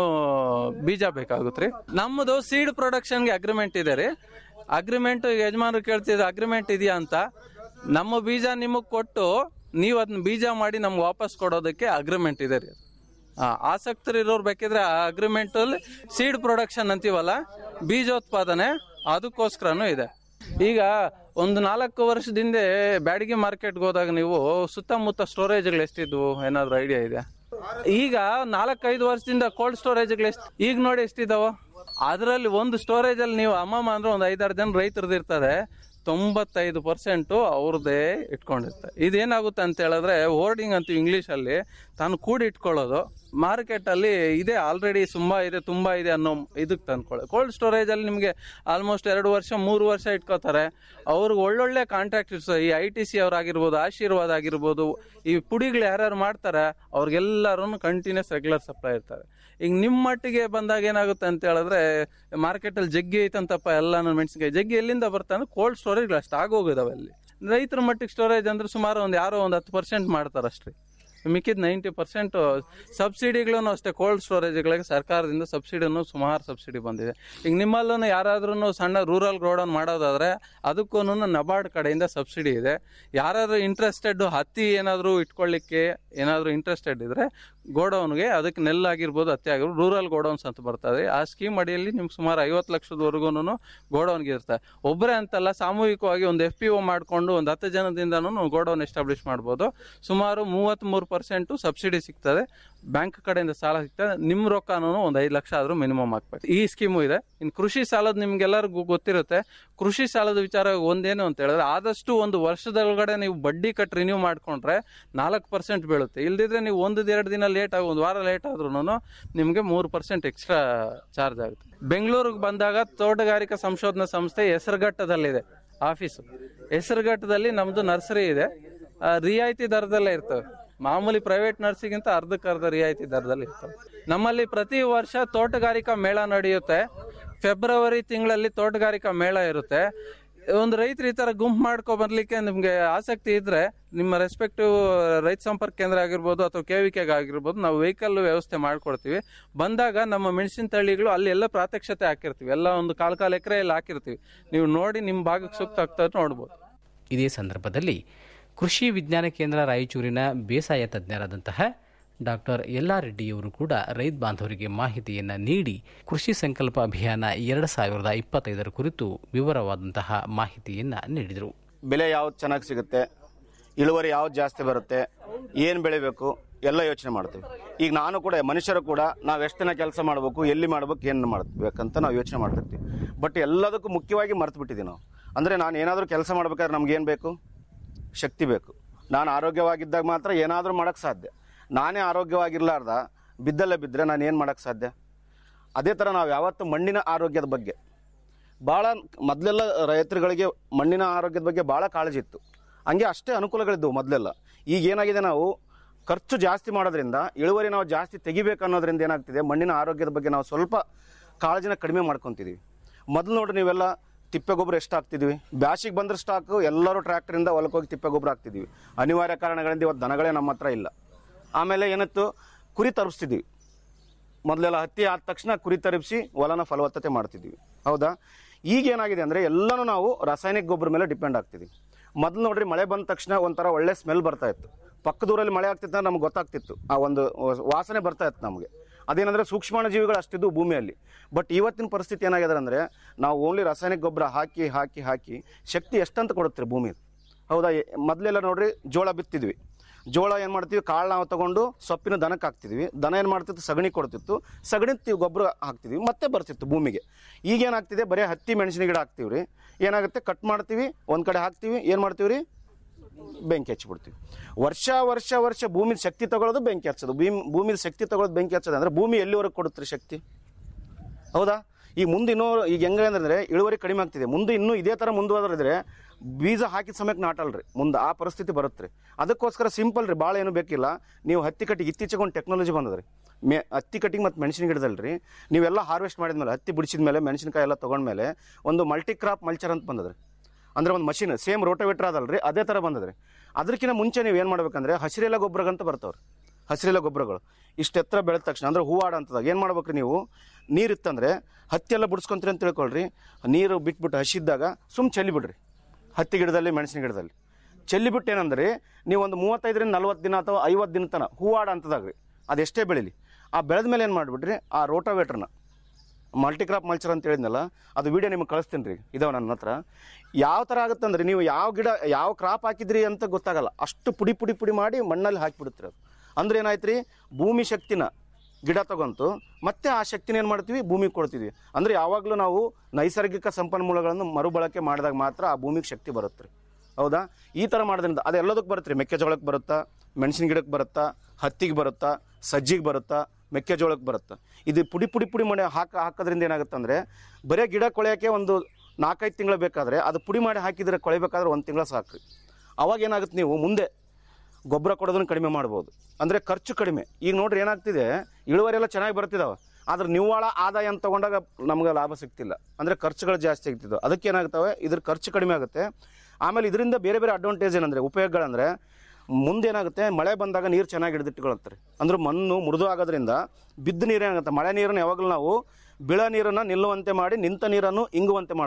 H: ಬೀಜ ಬೇಕಾಗುತ್ತೆ ರೀ ನಮ್ಮದು ಸೀಡ್ ಪ್ರೊಡಕ್ಷನ್ಗೆ ಅಗ್ರಿಮೆಂಟ್ ಇದೆ ರೀ ಅಗ್ರಿಮೆಂಟ್ ಯಜಮಾನರು ಕೇಳ್ತಿದ್ರು ಅಗ್ರಿಮೆಂಟ್ ಇದೆಯಾ ಅಂತ ನಮ್ಮ ಬೀಜ ನಿಮಗೆ ಕೊಟ್ಟು ನೀವು ಅದನ್ನ ಬೀಜ ಮಾಡಿ ನಮ್ಗೆ ವಾಪಸ್ ಕೊಡೋದಕ್ಕೆ ಅಗ್ರಿಮೆಂಟ್ ಇದೆ ರೀ ಆ, ಆಸಕ್ತರು ಇರೋರು ಬೇಕಿದ್ರೆ ಆ ಅಗ್ರಿಮೆಂಟ್ ಅಲ್ಲಿ ಸೀಡ್ ಪ್ರೊಡಕ್ಷನ್ ಅಂತೀವಲ್ಲ ಬೀಜೋತ್ಪಾದನೆ ಅದಕ್ಕೋಸ್ಕರನೂ ಇದೆ ಈಗ ಒಂದು ನಾಲ್ಕು ವರ್ಷದಿಂದ ಬ್ಯಾಡಗಿ ಮಾರ್ಕೆಟ್ಗೆ ಹೋದಾಗ ನೀವು ಸುತ್ತಮುತ್ತ ಸ್ಟೋರೇಜ್ಗಳು ಎಷ್ಟಿದ್ವು ಏನಾದ್ರು ಐಡಿಯಾ ಇದೆ ಈಗ ನಾಲ್ಕೈದು ವರ್ಷದಿಂದ ಕೋಲ್ಡ್ ಸ್ಟೋರೇಜ್ಗಳು ಎಷ್ಟು ಈಗ ನೋಡಿ ಎಷ್ಟಿದಾವ ಅದರಲ್ಲಿ ಒಂದು ಸ್ಟೋರೇಜ್ ಅಲ್ಲಿ ನೀವು ಅಮ್ಮಮ್ಮ ಅಂದ್ರೆ ಒಂದು ಐದಾರು ಜನ ರೈತರದ್ದು ಇರ್ತದೆ ತೊಂಬತ್ತೈದು ಪರ್ಸೆಂಟು ಅವ್ರದ್ದೇ ಇಟ್ಕೊಂಡಿರ್ತಾರೆ ಇದೇನಾಗುತ್ತೆ ಅಂತ ಹೇಳಿದ್ರೆ ಹೋರ್ಡಿಂಗ್ ಅಂತ ಇಂಗ್ಲಿಷ್ ಅಲ್ಲಿ ತಾನು ಕೂಡಿ ಇಟ್ಕೊಳ್ಳೋದು ಮಾರ್ಕೆಟ್ ಅಲ್ಲಿ ಇದೆ ಆಲ್ರೆಡಿ ತುಂಬಾ ಇದೆ ತುಂಬಾ ಇದೆ ಅನ್ನೋ ಇದಕ್ಕೆ ತಂದ್ಕೊಳ್ಳೋದು ಕೋಲ್ಡ್ ಸ್ಟೋರೇಜ್ ಅಲ್ಲಿ ನಿಮಗೆ ಆಲ್ಮೋಸ್ಟ್ ಎರಡು ವರ್ಷ ಮೂರು ವರ್ಷ ಇಟ್ಕೋತಾರೆ ಅವ್ರಿಗೆ ಒಳ್ಳೊಳ್ಳೆ ಕಾಂಟ್ರಾಕ್ಟ್ ಇರ್ತಾರೆ ಈ ಐ ಟಿ ಸಿ ಅವ್ರಾಗಿರ್ಬೋದು ಆಶೀರ್ವಾದ ಆಗಿರ್ಬೋದು ಈ ಪುಡಿಗಳು ಯಾರ್ಯಾರು ಮಾಡ್ತಾರೆ ಅವ್ರಿಗೆಲ್ಲರೂ ಕಂಟಿನ್ಯೂಸ್ ರೆಗ್ಯುಲರ್ ಸಪ್ಲೈ ಇರ್ತಾರೆ ಈಗ ನಿಮ್ಮ ಮಟ್ಟಿಗೆ ಬಂದಾಗ ಏನಾಗುತ್ತೆ ಅಂತ ಹೇಳಿದ್ರೆ ಮಾರ್ಕೆಟಲ್ಲಿ ಜಗ್ಗಿ ಐತಂತಪ್ಪ ಎಲ್ಲ ಮೆಣಸಿನಕಾಯಿ ಜಗ್ಗಿ ಎಲ್ಲಿಂದ ಬರ್ತಾನೆ ಕೋಲ್ಡ್ ಸ್ಟೋರೇಜ್ ಅಷ್ಟು ಆಗೋಗಿದಾವೆ ಅಲ್ಲಿ ರೈತರ ಮಟ್ಟಿಗೆ ಸ್ಟೋರೇಜ್ ಅಂದ್ರೆ ಸುಮಾರು ಒಂದು ಯಾರೋ ಒಂದು ಹತ್ತು ಪರ್ಸೆಂಟ್ ಮಾಡ್ತಾರೆ ಅಷ್ಟೇ ಮಿಕ್ಕಿದ ನೈಂಟಿ ಪರ್ಸೆಂಟ್ ಸಬ್ಸಿಡಿಗಳು ಅಷ್ಟೇ ಕೋಲ್ಡ್ ಸ್ಟೋರೇಜ್ಗಳಿಗೆ ಸರ್ಕಾರದಿಂದ ಸಬ್ಸಿಡಿನೂ ಸುಮಾರು ಸಬ್ಸಿಡಿ ಬಂದಿದೆ ಈಗ ನಿಮ್ಮಲ್ಲೂ ಯಾರಾದ್ರೂ ಸಣ್ಣ ರೂರಲ್ ಗೋಡೌನ್ ಮಾಡೋದಾದ್ರೆ ಅದಕ್ಕೂ ನಬಾರ್ಡ್ ಕಡೆಯಿಂದ ಸಬ್ಸಿಡಿ ಇದೆ ಯಾರಾದ್ರೂ ಇಂಟ್ರೆಸ್ಟೆಡ್ ಹತ್ತಿ ಏನಾದರೂ ಇಟ್ಕೊಳ್ಳಿಕ್ಕೆ ಏನಾದರೂ ಇಂಟ್ರೆಸ್ಟೆಡ್ ಇದ್ರೆ ಗೋಡೌನ್ಗೆ ಅದಕ್ಕೆ ನೆಲ್ಲಾಗಿರ್ಬೋದು ಹತ್ತಿ ಆಗಿರ್ಬೋದು ರೂರಲ್ ಗೋಡೌನ್ಸ್ ಅಂತ ಬರ್ತದೆ ಆ ಸ್ಕೀಮ್ ಅಡಿಯಲ್ಲಿ ನಿಮ್ಗೆ ಸುಮಾರು ಐವತ್ತು ಲಕ್ಷದವರೆಗೂ ಗೋಡೌನ್ಗೆ ಇರ್ತದೆ ಒಬ್ಬರೇ ಅಂತಲ್ಲ ಸಾಮೂಹಿಕವಾಗಿ ಒಂದು ಎಫ್ ಪಿ ಒ ಮಾಡಿಕೊಂಡು ಒಂದು ಹತ್ತು ಜನದಿಂದನೂ ಗೋಡೌನ್ ಎಸ್ಟಾಬ್ಲಿಷ್ ಮಾಡ್ಬೋದು ಸುಮಾರು ಮೂವತ್ತ್ಮೂರು ಪರ್ಸೆಂಟು ಸಬ್ಸಿಡಿ ಸಿಗ್ತದೆ ಬ್ಯಾಂಕ್ ಕಡೆಯಿಂದ ಸಾಲ ಸಿಗ್ತದೆ ನಿಮ್ಮ ರೊಕ್ಕನೂ ಒಂದು ಐದು ಲಕ್ಷ ಆದರೂ ಮಿನಿಮಮ್ ಹಾಕ್ಬೇಕು ಈ ಸ್ಕೀಮು ಇದೆ ಇನ್ನು ಕೃಷಿ ಸಾಲದ ನಿಮ್ಗೆಲ್ಲರಿಗೂ ಗೊತ್ತಿರುತ್ತೆ ಕೃಷಿ ಸಾಲದ ವಿಚಾರ ಒಂದೇನು ಅಂತ ಹೇಳಿದ್ರೆ ಆದಷ್ಟು ಒಂದು ವರ್ಷದೊಳಗಡೆ ನೀವು ಬಡ್ಡಿ ಕಟ್ ರಿನ್ಯೂ ಮಾಡ್ಕೊಂಡ್ರೆ ನಾಲ್ಕು ಪರ್ಸೆಂಟ್ ಬೀಳುತ್ತೆ ಇಲ್ದಿದ್ರೆ ನೀವು ಒಂದು ಎರಡು ದಿನ ಲೇಟ್ ಆಗಿ ಒಂದು ವಾರ ಲೇಟ್ ಆದ್ರೂ ನಿಮಗೆ ಮೂರು ಪರ್ಸೆಂಟ್ ಎಕ್ಸ್ಟ್ರಾ ಚಾರ್ಜ್ ಆಗುತ್ತೆ ಬೆಂಗಳೂರಿಗೆ ಬಂದಾಗ ತೋಟಗಾರಿಕಾ ಸಂಶೋಧನಾ ಸಂಸ್ಥೆ ಹೆಸರುಘಟ್ಟದಲ್ಲಿದೆ ಆಫೀಸು ಹೆಸರುಘಟ್ಟದಲ್ಲಿ ನಮ್ದು ನರ್ಸರಿ ಇದೆ ಆ, ರಿಯಾಯಿತಿ ದರದಲ್ಲೇ ಇರ್ತವೆ ಮಾಮೂಲಿ ಪ್ರೈವೇಟ್ ನರ್ಸಿಗಿಂತ ಅರ್ಧಕ್ಕರ್ಧ ರಿಯಾಯಿತಿ ದರದಲ್ಲಿ ಇರ್ತವೆ ನಮ್ಮಲ್ಲಿ ಪ್ರತಿ ವರ್ಷ ತೋಟಗಾರಿಕಾ ಮೇಳ ನಡೆಯುತ್ತೆ ಫೆಬ್ರವರಿ ತಿಂಗಳಲ್ಲಿ ತೋಟಗಾರಿಕಾ ಮೇಳ ಇರುತ್ತೆ ಒಂದು ರೈತರು ಈ ತರ ಗುಂಪು ಮಾಡ್ಕೊ ಬರ್ಲಿಕ್ಕೆ ನಿಮ್ಗೆ ಆಸಕ್ತಿ ಇದ್ರೆ ನಿಮ್ಮ ರೆಸ್ಪೆಕ್ಟಿವ್ ರೈತ ಸಂಪರ್ಕ ಕೇಂದ್ರ ಆಗಿರ್ಬೋದು ಅಥವಾ ಕೆವಿಕೆಗೆ ಆಗಿರ್ಬೋದು ನಾವು ವೆಹಿಕಲ್ ವ್ಯವಸ್ಥೆ ಮಾಡ್ಕೊಡ್ತೀವಿ ಬಂದಾಗ ನಮ್ಮ ಮೆಣಸಿನ ತಳಿಗಳು ಅಲ್ಲಿ ಎಲ್ಲ ಪ್ರಾತ್ಯಕ್ಷತೆ ಹಾಕಿರ್ತೀವಿ ಎಲ್ಲ ಒಂದು ಕಾಲ್ ಕಾಲ್ ಎಕರೆಯಲ್ಲಿ ಹಾಕಿರ್ತೀವಿ ನೀವು ನೋಡಿ ನಿಮ್ಮ ಭಾಗಕ್ಕೆ ಸೂಕ್ತ ಆಗ್ತದೆ ನೋಡ್ಬೋದು
F: ಇದೇ ಸಂದರ್ಭದಲ್ಲಿ ಕೃಷಿ ವಿಜ್ಞಾನ ಕೇಂದ್ರ ರಾಯಚೂರಿನ ಬೇಸಾಯ ತಜ್ಞರಾದಂತಹ ಡಾಕ್ಟರ್ ಯಲ್ಲಾರೆಡ್ಡಿಯವರು ಕೂಡ ರೈತ ಬಾಂಧವರಿಗೆ ಮಾಹಿತಿಯನ್ನು ನೀಡಿ ಕೃಷಿ ಸಂಕಲ್ಪ ಅಭಿಯಾನ ಎರಡು ಸಾವಿರದ ಇಪ್ಪತ್ತೈದರ ಕುರಿತು ವಿವರವಾದಂತಹ ಮಾಹಿತಿಯನ್ನು ನೀಡಿದರು
I: ಬೆಲೆ ಯಾವ್ದು ಚೆನ್ನಾಗಿ ಸಿಗುತ್ತೆ ಇಳುವರಿ ಯಾವ್ದು ಜಾಸ್ತಿ ಬರುತ್ತೆ ಏನು ಬೆಳಿಬೇಕು ಎಲ್ಲ ಯೋಚನೆ ಮಾಡ್ತೀವಿ ಈಗ ನಾನು ಕೂಡ ಮನುಷ್ಯರು ಕೂಡ ನಾವು ಎಷ್ಟು ದಿನ ಕೆಲಸ ಮಾಡಬೇಕು ಎಲ್ಲಿ ಮಾಡ್ಬೇಕು ಏನು ಮಾಡ್ಬೇಕಂತ ನಾವು ಯೋಚನೆ ಮಾಡ್ತಿರ್ತೀವಿ ಬಟ್ ಎಲ್ಲದಕ್ಕೂ ಮುಖ್ಯವಾಗಿ ಮರ್ತು ಬಿಟ್ಟಿದ್ದೀವಿ ನಾವು ಅಂದರೆ ನಾನು ಏನಾದರೂ ಕೆಲಸ ಮಾಡ್ಬೇಕಾದ್ರೆ ನಮ್ಗೆ ಏನು ಬೇಕು ಶಕ್ತಿ ಬೇಕು ನಾನು ಆರೋಗ್ಯವಾಗಿದ್ದಾಗ ಮಾತ್ರ ಏನಾದರೂ ಮಾಡೋಕ್ಕೆ ಸಾಧ್ಯ ನಾನೇ ಆರೋಗ್ಯವಾಗಿರ್ಲಾರ್ದ ಬಿದ್ದಲ್ಲೇ ಬಿದ್ದರೆ ನಾನು ಏನು ಮಾಡೋಕ್ಕೆ ಸಾಧ್ಯ ಅದೇ ಥರ ನಾವು ಯಾವತ್ತು ಮಣ್ಣಿನ ಆರೋಗ್ಯದ ಬಗ್ಗೆ ಭಾಳ ಮೊದಲೆಲ್ಲ ರೈತರುಗಳಿಗೆ ಮಣ್ಣಿನ ಆರೋಗ್ಯದ ಬಗ್ಗೆ ಭಾಳ ಕಾಳಜಿ ಇತ್ತು ಹಂಗೆ ಅಷ್ಟೇ ಅನುಕೂಲಗಳಿದ್ದವು ಮೊದಲೆಲ್ಲ ಈಗ ಏನಾಗಿದೆ ನಾವು ಖರ್ಚು ಜಾಸ್ತಿ ಮಾಡೋದ್ರಿಂದ ಇಳುವರಿ ನಾವು ಜಾಸ್ತಿ ತೆಗಿಬೇಕು ಅನ್ನೋದ್ರಿಂದ ಏನಾಗ್ತಿದೆ ಮಣ್ಣಿನ ಆರೋಗ್ಯದ ಬಗ್ಗೆ ನಾವು ಸ್ವಲ್ಪ ಕಾಳಜಿನ ಕಡಿಮೆ ಮಾಡ್ಕೊತಿದ್ದೀವಿ ಮೊದಲು ನೋಡ್ರಿ ನೀವೆಲ್ಲ ತಿಪ್ಪೆ ಗೊಬ್ಬರ ಎಷ್ಟು ಹಾಕ್ತಿದ್ವಿ ಬ್ಯಾಸಿಗೆ ಬಂದ್ರೆ ಸ್ಟಾಕು ಎಲ್ಲರೂ ಟ್ರ್ಯಾಕ್ಟರಿಂದ ಹೊಲಕ್ಕೆ ಹೋಗಿ ತಿಪ್ಪೆ ಗೊಬ್ಬರ ಹಾಕ್ತಿದ್ವಿ ಅನಿವಾರ್ಯ ಕಾರಣಗಳಿಂದ ಇವತ್ತು ದನಗಳೇ ನಮ್ಮ ಹತ್ರ ಇಲ್ಲ ಆಮೇಲೆ ಏನಿತ್ತು ಕುರಿ ತರಿಸ್ತಿದ್ವಿ ಮೊದಲೆಲ್ಲ ಹತ್ತಿ ಆದ ತಕ್ಷಣ ಕುರಿ ತರಿಸಿ ಹೊಲನ ಫಲವತ್ತತೆ ಮಾಡ್ತಿದ್ವಿ ಹೌದಾ ಈಗ ಏನಾಗಿದೆ ಅಂದರೆ ಎಲ್ಲನೂ ನಾವು ರಾಸಾಯನಿಕ ಗೊಬ್ಬರ ಮೇಲೆ ಡಿಪೆಂಡ್ ಆಗ್ತಿದ್ವಿ ಮೊದಲು ನೋಡ್ರಿ ಮಳೆ ಬಂದ ತಕ್ಷಣ ಒಂಥರ ಒಳ್ಳೆ ಸ್ಮೆಲ್ ಬರ್ತಾ ಇತ್ತು ಪಕ್ಕದೂರಲ್ಲಿ ಮಳೆ ಆಗ್ತಿತ್ತು ಅಂದ್ರೆ ನಮ್ಗೆ ಗೊತ್ತಾಗ್ತಿತ್ತು ಆ ಒಂದು ವಾಸನೆ ಬರ್ತಾ ಇತ್ತು ನಮಗೆ ಅದೇನಂದ್ರೆ ಸೂಕ್ಷ್ಮಾಣು ಜೀವಿಗಳು ಅಷ್ಟಿದ್ದು ಭೂಮಿಯಲ್ಲಿ ಬಟ್ ಇವತ್ತಿನ ಪರಿಸ್ಥಿತಿ ಏನಾಗಿದೆ ಅಂದರೆ ನಾವು ಓನ್ಲಿ ರಾಸಾಯನಿಕ ಗೊಬ್ಬರ ಹಾಕಿ ಹಾಕಿ ಹಾಕಿ ಶಕ್ತಿ ಎಷ್ಟಂತ ಕೊಡುತ್ತೆ ಭೂಮಿ ಹೌದಾ ಎ- ಮೊದಲೆಲ್ಲ ನೋಡ್ರಿ ಜೋಳ ಬಿತ್ತಿದ್ವಿ ಜೋಳ ಏನು ಮಾಡ್ತೀವಿ ಕಾಳು ನಾವು ತಗೊಂಡು ಸೊಪ್ಪಿನ ದನಕ್ಕೆ ಹಾಕ್ತಿದ್ವಿ ದನ ಏನು ಮಾಡ್ತಿತ್ತು ಸಗಣಿ ಕೊಡ್ತಿತ್ತು ಸಗಣಿ ತಿ- ಗೊಬ್ಬರ ಹಾಕ್ತಿದ್ವಿ ಮತ್ತೆ ಬರ್ತಿತ್ತು ಭೂಮಿಗೆ ಈಗ ಏನಾಗ್ತಿದೆ ಬರೀ ಹತ್ತಿ ಮೆಣಸಿನ ಗಿಡ ಹಾಕ್ತೀವಿ ರೀ ಏನಾಗುತ್ತೆ ಕಟ್ ಮಾಡ್ತೀವಿ ಒಂದು ಕಡೆ ಹಾಕ್ತೀವಿ ಏನು ಮಾಡ್ತೀವಿ ರೀ ಬೆಂಕಿ ಹಚ್ಚಿಬಿಡ್ತೀವಿ ವರ್ಷ ವರ್ಷ ವರ್ಷ ಭೂಮಿ ಶಕ್ತಿ ತಗೊಳ್ಳೋದು ಬೆಂಕಿ ಹಚ್ಚೋದು ಭೂಮಿ ಭೂಮಿ ಶಕ್ತಿ ತಗೊಳ್ಳೋದು ಬೆಂಕಿ ಹಚ್ಚೋದು ಅಂದ್ರೆ ಭೂಮಿ ಎಲ್ಲಿವರೆಗೆ ಕೊಡುತ್ತೆ ರೀ ಶಕ್ತಿ ಹೌದಾ ಈಗ ಮುಂದೆ ಇನ್ನೂ ಈಗ ಹೆಂಗೆ ಅಂದ್ರೆ ಇಳುವರಿ ಕಡಿಮೆ ಆಗ್ತಿದೆ ಮುಂದೆ ಇನ್ನೂ ಇದೇ ಥರ ಮುಂದುವರೆದ್ರೆ ಬೀಜ ಹಾಕಿದ ಸಮಯಕ್ಕೆ ನಾಟಲ್ರಿ ಮುಂದೆ ಆ ಪರಿಸ್ಥಿತಿ ಬರುತ್ತೆ ರೀ ಅದಕ್ಕೋಸ್ಕರ ಸಿಂಪಲ್ ರೀ ಭಾಳ ಏನೂ ಬೇಕಿಲ್ಲ ನೀವು ಹತ್ತಿ ಕಟ್ಟಿಗೆ ಇತ್ತೀಚೆಗೆ ಒಂದು ಟೆಕ್ನಾಲಜಿ ಬಂದದ್ರಿ ಮೆ ಹತ್ತಿ ಕಟ್ಟಿಗೆ ಮತ್ತು ಮೆಣಸಿನ ಗಿಡದಲ್ಲಿ ರೀ ನೀವೆಲ್ಲ ಹಾರ್ವೆಸ್ಟ್ ಮಾಡಿದ್ಮೇಲೆ ಹತ್ತಿ ಬಿಡಿಸಿದ ಮೇಲೆ ಮೆಣಸಿನಕಾಯಿ ಎಲ್ಲ ತೊಗೊಂಡ್ಮೇಲೆ ಒಂದು ಮಲ್ಟಿ ಕ್ರಾಪ್ ಮಲ್ಚರ್ ಅಂತ ಬಂದದ್ರಿ ಅಂದ್ರೆ ಒಂದು ಮಷಿನ್ ಸೇಮ್ ರೋಟೋವೇಟ್ರ್ ಅದಲ್ರಿ ಅದೇ ಥರ ಬಂದದ್ರಿ ಅದಕ್ಕಿಂತ ಮುಂಚೆ ನೀವು ಏನು ಮಾಡ್ಬೇಕಂದ್ರೆ ಹಸಿರೆಲ್ಲ ಗೊಬ್ಬರಗಂತ ಬರ್ತಾವ್ರಿ ಹಸಿರೆಲ್ಲ ಗೊಬ್ಬರಗಳು ಇಷ್ಟು ಎತ್ತರ ಬೆಳೆದ ತಕ್ಷಣ ಅಂದ್ರೆ ಹೂವಾಡ ಅಂತದಾಗ ಏನು ಮಾಡ್ಬೇಕ್ರಿ ನೀವು ನೀರು ಇತ್ತಂದ್ರೆ ಹತ್ತಿ ಎಲ್ಲ ಬಿಡಿಸ್ಕೊಂತೀರಿ ಅಂತ ತಿಳ್ಕೊಳ್ರಿ ನೀರು ಬಿಟ್ಬಿಟ್ಟು ಹಸಿದ್ದಾಗ ಸುಮ್ ಚೆಲ್ಲಿ ಬಿಡ್ರಿ ಹತ್ತಿ ಗಿಡದಲ್ಲಿ ಮೆಣಸಿನ ಗಿಡದಲ್ಲಿ ಚೆಲ್ಲಿ ಬಿಟ್ಟು ಏನಂದ್ರೆ ನೀವು ಒಂದು ಮೂವತ್ತೈದರಿಂದ ನಲ್ವತ್ತು ದಿನ ಅಥವಾ ಐವತ್ತು ದಿನ ತನಕ ಹೂವಾಡ ಅಂತದಾಗ ರೀ ಅದೆಷ್ಟೇ ಬೆಳಿಲಿ ಆ ಬೆಳೆದ ಮೇಲೆ ಏನು ಮಾಡಿಬಿಡ್ರಿ ಆ ರೋಟೋವೇಟ್ರನ್ನ ಮಲ್ಟಿಕ್ರಾಪ್ ಮಲ್ಚರ್ ಅಂತ ಹೇಳಿದ್ನಲ್ಲ ಅದು ವಿಡಿಯೋ ನಿಮಗೆ ಕಳಿಸ್ತೀನಿ ರೀ ಇದಾವೆ ನನ್ನ ಹತ್ರ ಯಾವ ಥರ ಆಗುತ್ತೆ ಅಂದ್ರೆ ನೀವು ಯಾವ ಗಿಡ ಯಾವ ಕ್ರಾಪ್ ಹಾಕಿದ್ರಿ ಅಂತ ಗೊತ್ತಾಗಲ್ಲ ಅಷ್ಟು ಪುಡಿ ಪುಡಿ ಪುಡಿ ಮಾಡಿ ಮಣ್ಣಲ್ಲಿ ಹಾಕಿಬಿಡುತ್ತೀರಿ ಅದು ಅಂದ್ರೆ ಏನಾಯ್ತು ರೀ ಭೂಮಿ ಶಕ್ತಿನ ಗಿಡ ತಗೊಂತು ಮತ್ತೆ ಆ ಶಕ್ತಿನ ಏನು ಮಾಡ್ತೀವಿ ಭೂಮಿಗೆ ಕೊಡ್ತೀವಿ ಅಂದ್ರೆ ಯಾವಾಗಲೂ ನಾವು ನೈಸರ್ಗಿಕ ಸಂಪನ್ಮೂಲಗಳನ್ನು ಮರುಬಳಕೆ ಮಾಡಿದಾಗ ಮಾತ್ರ ಆ ಭೂಮಿಗೆ ಶಕ್ತಿ ಬರುತ್ತೆ ರೀ ಹೌದಾ ಈ ಥರ ಮಾಡೋದ್ರಿಂದ ಅದೆಲ್ಲದಕ್ಕೆ ಬರುತ್ತೆ ರೀ ಮೆಕ್ಕೆಜೋಳಕ್ಕೆ ಬರುತ್ತಾ ಮೆಣಸಿನ ಗಿಡಕ್ಕೆ ಬರುತ್ತಾ ಹತ್ತಿಗೆ ಬರುತ್ತಾ ಸಜ್ಜಿಗೆ ಬರುತ್ತಾ ಮೆಕ್ಕೆಜೋಳಕ್ಕೆ ಬರುತ್ತಾ ಇದು ಪುಡಿ ಪುಡಿ ಪುಡಿ ಮಾಡಿ ಹಾಕ ಹಾಕೋದ್ರಿಂದ ಏನಾಗುತ್ತೆ ಅಂದರೆ ಬರೀ ಗಿಡ ಕೊಳೆಯೋಕ್ಕೆ ಒಂದು ನಾಲ್ಕೈದು ತಿಂಗಳು ಬೇಕಾದರೆ ಅದು ಪುಡಿ ಮಾಡಿ ಹಾಕಿದರೆ ಕೊಳೆಬೇಕಾದ್ರೆ ಒಂದು ತಿಂಗಳ ಸಾಕು ರೀ ಅವಾಗ ಏನಾಗುತ್ತೆ ನೀವು ಮುಂದೆ ಗೊಬ್ಬರ ಕೊಡೋದನ್ನು ಕಡಿಮೆ ಮಾಡ್ಬೋದು ಅಂದರೆ ಖರ್ಚು ಕಡಿಮೆ ಈಗ ನೋಡ್ರಿ ಏನಾಗ್ತಿದೆ ಇಳುವರಿ ಎಲ್ಲ ಚೆನ್ನಾಗಿ ಬರ್ತಿದಾವೆ ಆದ್ರೆ ನಿವ್ವಳ ಆದಾಯ ಅಂತ ತಗೊಂಡಾಗ ನಮ್ಗೆ ಲಾಭ ಸಿಗ್ತಿಲ್ಲ ಅಂದರೆ ಖರ್ಚುಗಳು ಜಾಸ್ತಿ ಆಗ್ತಿದ್ದಾವೆ ಅದಕ್ಕೆ ಏನಾಗ್ತವೆ ಇದ್ರ ಖರ್ಚು ಕಡಿಮೆ ಆಗುತ್ತೆ ಆಮೇಲೆ ಇದರಿಂದ ಬೇರೆ ಬೇರೆ ಅಡ್ವಾಂಟೇಜ್ ಏನಂದರೆ ಉಪಯೋಗಗಳಂದರೆ ಮುಂದೇನಾಗುತ್ತೆ ಮಳೆ ಬಂದಾಗ ನೀರು ಚೆನ್ನಾಗಿ ಹಿಡಿದಿಟ್ಟುಕೊಳತ್ತಾರೆ ಅಂದ್ರೆ ಮಣ್ಣು ಮೃದು ಆಗೋದ್ರಿಂದ ಬಿದ್ದ ನೀರು ಏನಾಗುತ್ತೆ ಮಳೆ ನೀರನ್ನು ಯಾವಾಗಲೂ ನಾವು ಬಿಳ ನೀರನ್ನು ನಿಲ್ಲುವಂತೆ ಮಾಡಿ ನಿಂತ ನೀರನ್ನು ಇಂಗುವಂತೆ ಮಾಡ್ಬೇಕು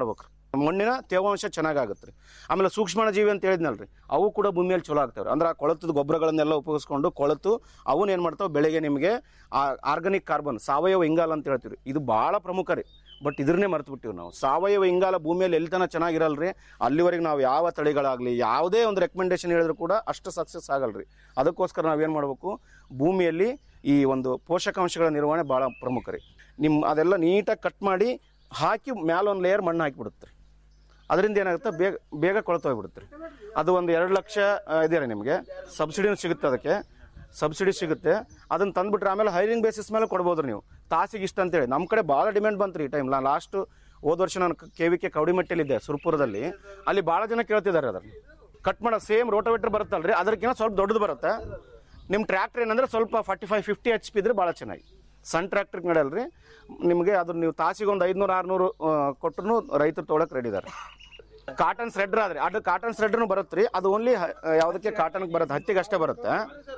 I: ಮಣ್ಣಿನ ತೇವಾಂಶ ಚೆನ್ನಾಗಾಗುತ್ತೆ ರೀ ಆಮೇಲೆ ಸೂಕ್ಷ್ಮ ಜೀವಿ ಅಂತ ಹೇಳಿದ್ನಲ್ರಿ ಅವು ಕೂಡ ಭೂಮಿಯಲ್ಲಿ ಚಲೋ ಆಗ್ತಾವೆ ಅಂದ್ರೆ ಆ ಕೊಳತದ ಗೊಬ್ಬರಗಳನ್ನೆಲ್ಲ ಉಪಯೋಗಿಸ್ಕೊಂಡು ಕೊಳತು ಅವನ್ನ ಏನು ಮಾಡ್ತಾವೆ ಬೆಳೆಗೆ ನಿಮಗೆ ಆ ಆರ್ಗಾನಿಕ್ ಕಾರ್ಬನ್ ಸಾವಯವ ಇಂಗಾಲ ಅಂತ ಹೇಳ್ತೀವಿ ಇದು ಭಾಳ ಪ್ರಮುಖ ರೀ ಬಟ್ ಇದ್ರನ್ನೇ ಮರ್ತು ಬಿಟ್ಟಿವಿ ನಾವು ಸಾವಯವ ಇಂಗಾಲ ಭೂಮಿಯಲ್ಲಿ ಎಲ್ಲಿ ತನಕ ಚೆನ್ನಾಗಿರಲ್ರಿ ಅಲ್ಲಿವರೆಗೆ ನಾವು ಯಾವ ತಳಿಗಳಾಗಲಿ ಯಾವುದೇ ಒಂದು ರೆಕಮೆಂಡೇಶನ್ ಹೇಳಿದ್ರು ಕೂಡ ಅಷ್ಟು ಸಕ್ಸಸ್ ಆಗಲ್ರಿ ಅದಕ್ಕೋಸ್ಕರ ನಾವೇನು ಮಾಡಬೇಕು ಭೂಮಿಯಲ್ಲಿ ಈ ಒಂದು ಪೋಷಕಾಂಶಗಳ ನಿರ್ವಹಣೆ ಭಾಳ ಪ್ರಮುಖ ರೀ ನಿಮ್ಮ ಅದೆಲ್ಲ ನೀಟಾಗಿ ಕಟ್ ಮಾಡಿ ಹಾಕಿ ಮ್ಯಾಲ ಒಂದು ಲೇಯರ್ ಮಣ್ಣು ಹಾಕಿಬಿಡುತ್ತೆ ರೀ ಅದರಿಂದ ಏನಾಗುತ್ತೆ ಬೇಗ ಬೇಗ ಕೊಳತು ಹೋಗ್ಬಿಡುತ್ತೆ ರೀ ಅದು ಒಂದು ಎರಡು ಲಕ್ಷ ಆ, ಇದೆ ರೀ ನಿಮಗೆ ಸಬ್ಸಿಡಿನೂ ಸಿಗುತ್ತೆ ಅದಕ್ಕೆ ಸಬ್ಸಿಡಿ ಸಿಗುತ್ತೆ ಅದನ್ನ ತಂದ್ಬಿಟ್ರೆ ಆಮೇಲೆ ಹೈರಿಂಗ್ ಬೇಸಿಸ್ ಮೇಲೆ ಕೊಡ್ಬೋದು ನೀವು ತಾಸಿಗೆ ಇಷ್ಟ ಅಂತೇಳಿ ನಮ್ಮ ಕಡೆ ಭಾಳ ಡಿಮ್ಯಾಂಡ್ ಬಂತು ರೀ ಈ ಟೈಮ್ ನಾನು ಲಾಸ್ಟ್ ಹೋದ ವರ್ಷ ನಾನು ಕೆ ವಿ ಕೆ ಕವಡಿಮಟ್ಟಿಲಿದ್ದೆ ಸುರ್ಪುರದಲ್ಲಿ ಅಲ್ಲಿ ಭಾಳ ಜನ ಕೇಳ್ತಿದ್ದಾರೆ ಅದನ್ನು ಕಟ್ ಮಾಡೋ ಸೇಮ್ ರೋಟೋವೇಟರ್ ಬರುತ್ತಲ್ರಿ ಅದಕ್ಕಿಂತ ಸ್ವಲ್ಪ ದೊಡ್ಡದು ಬರುತ್ತೆ ನಿಮ್ಮ ಟ್ರ್ಯಾಕ್ಟರ್ ಏನಂದ್ರೆ ಸ್ವಲ್ಪ forty five fifty H P ಇದ್ರೆ ಭಾಳ ಚೆನ್ನಾಗಿ ಸಣ್ಣ ಟ್ರ್ಯಾಕ್ಟರ್ಗೆ ನಡೆಯಲ್ರಿ ನಿಮಗೆ ಅದು ನೀವು ತಾಸಿಗೆ ಒಂದು ಐದುನೂರು ಆರುನೂರು ಕೊಟ್ಟರು ರೈತರು ತೊಗೊಳಕ್ಕೆ ರೆಡಿ ಇದ್ದಾರೆ ಕಾಟನ್ ಸ್ರೆಡ್ರ್ ಆದ್ರೆ ಅದು ಕಾಟನ್ ಸ್ರೆಡ್ರ್ನು ಬರುತ್ತೆ ರೀ ಅದು ಓನ್ಲಿ ಯಾವುದಕ್ಕೆ ಕಾಟನ್ಗೆ ಬರುತ್ತೆ ಹತ್ತಿಗೆ ಅಷ್ಟೇ ಬರುತ್ತೆ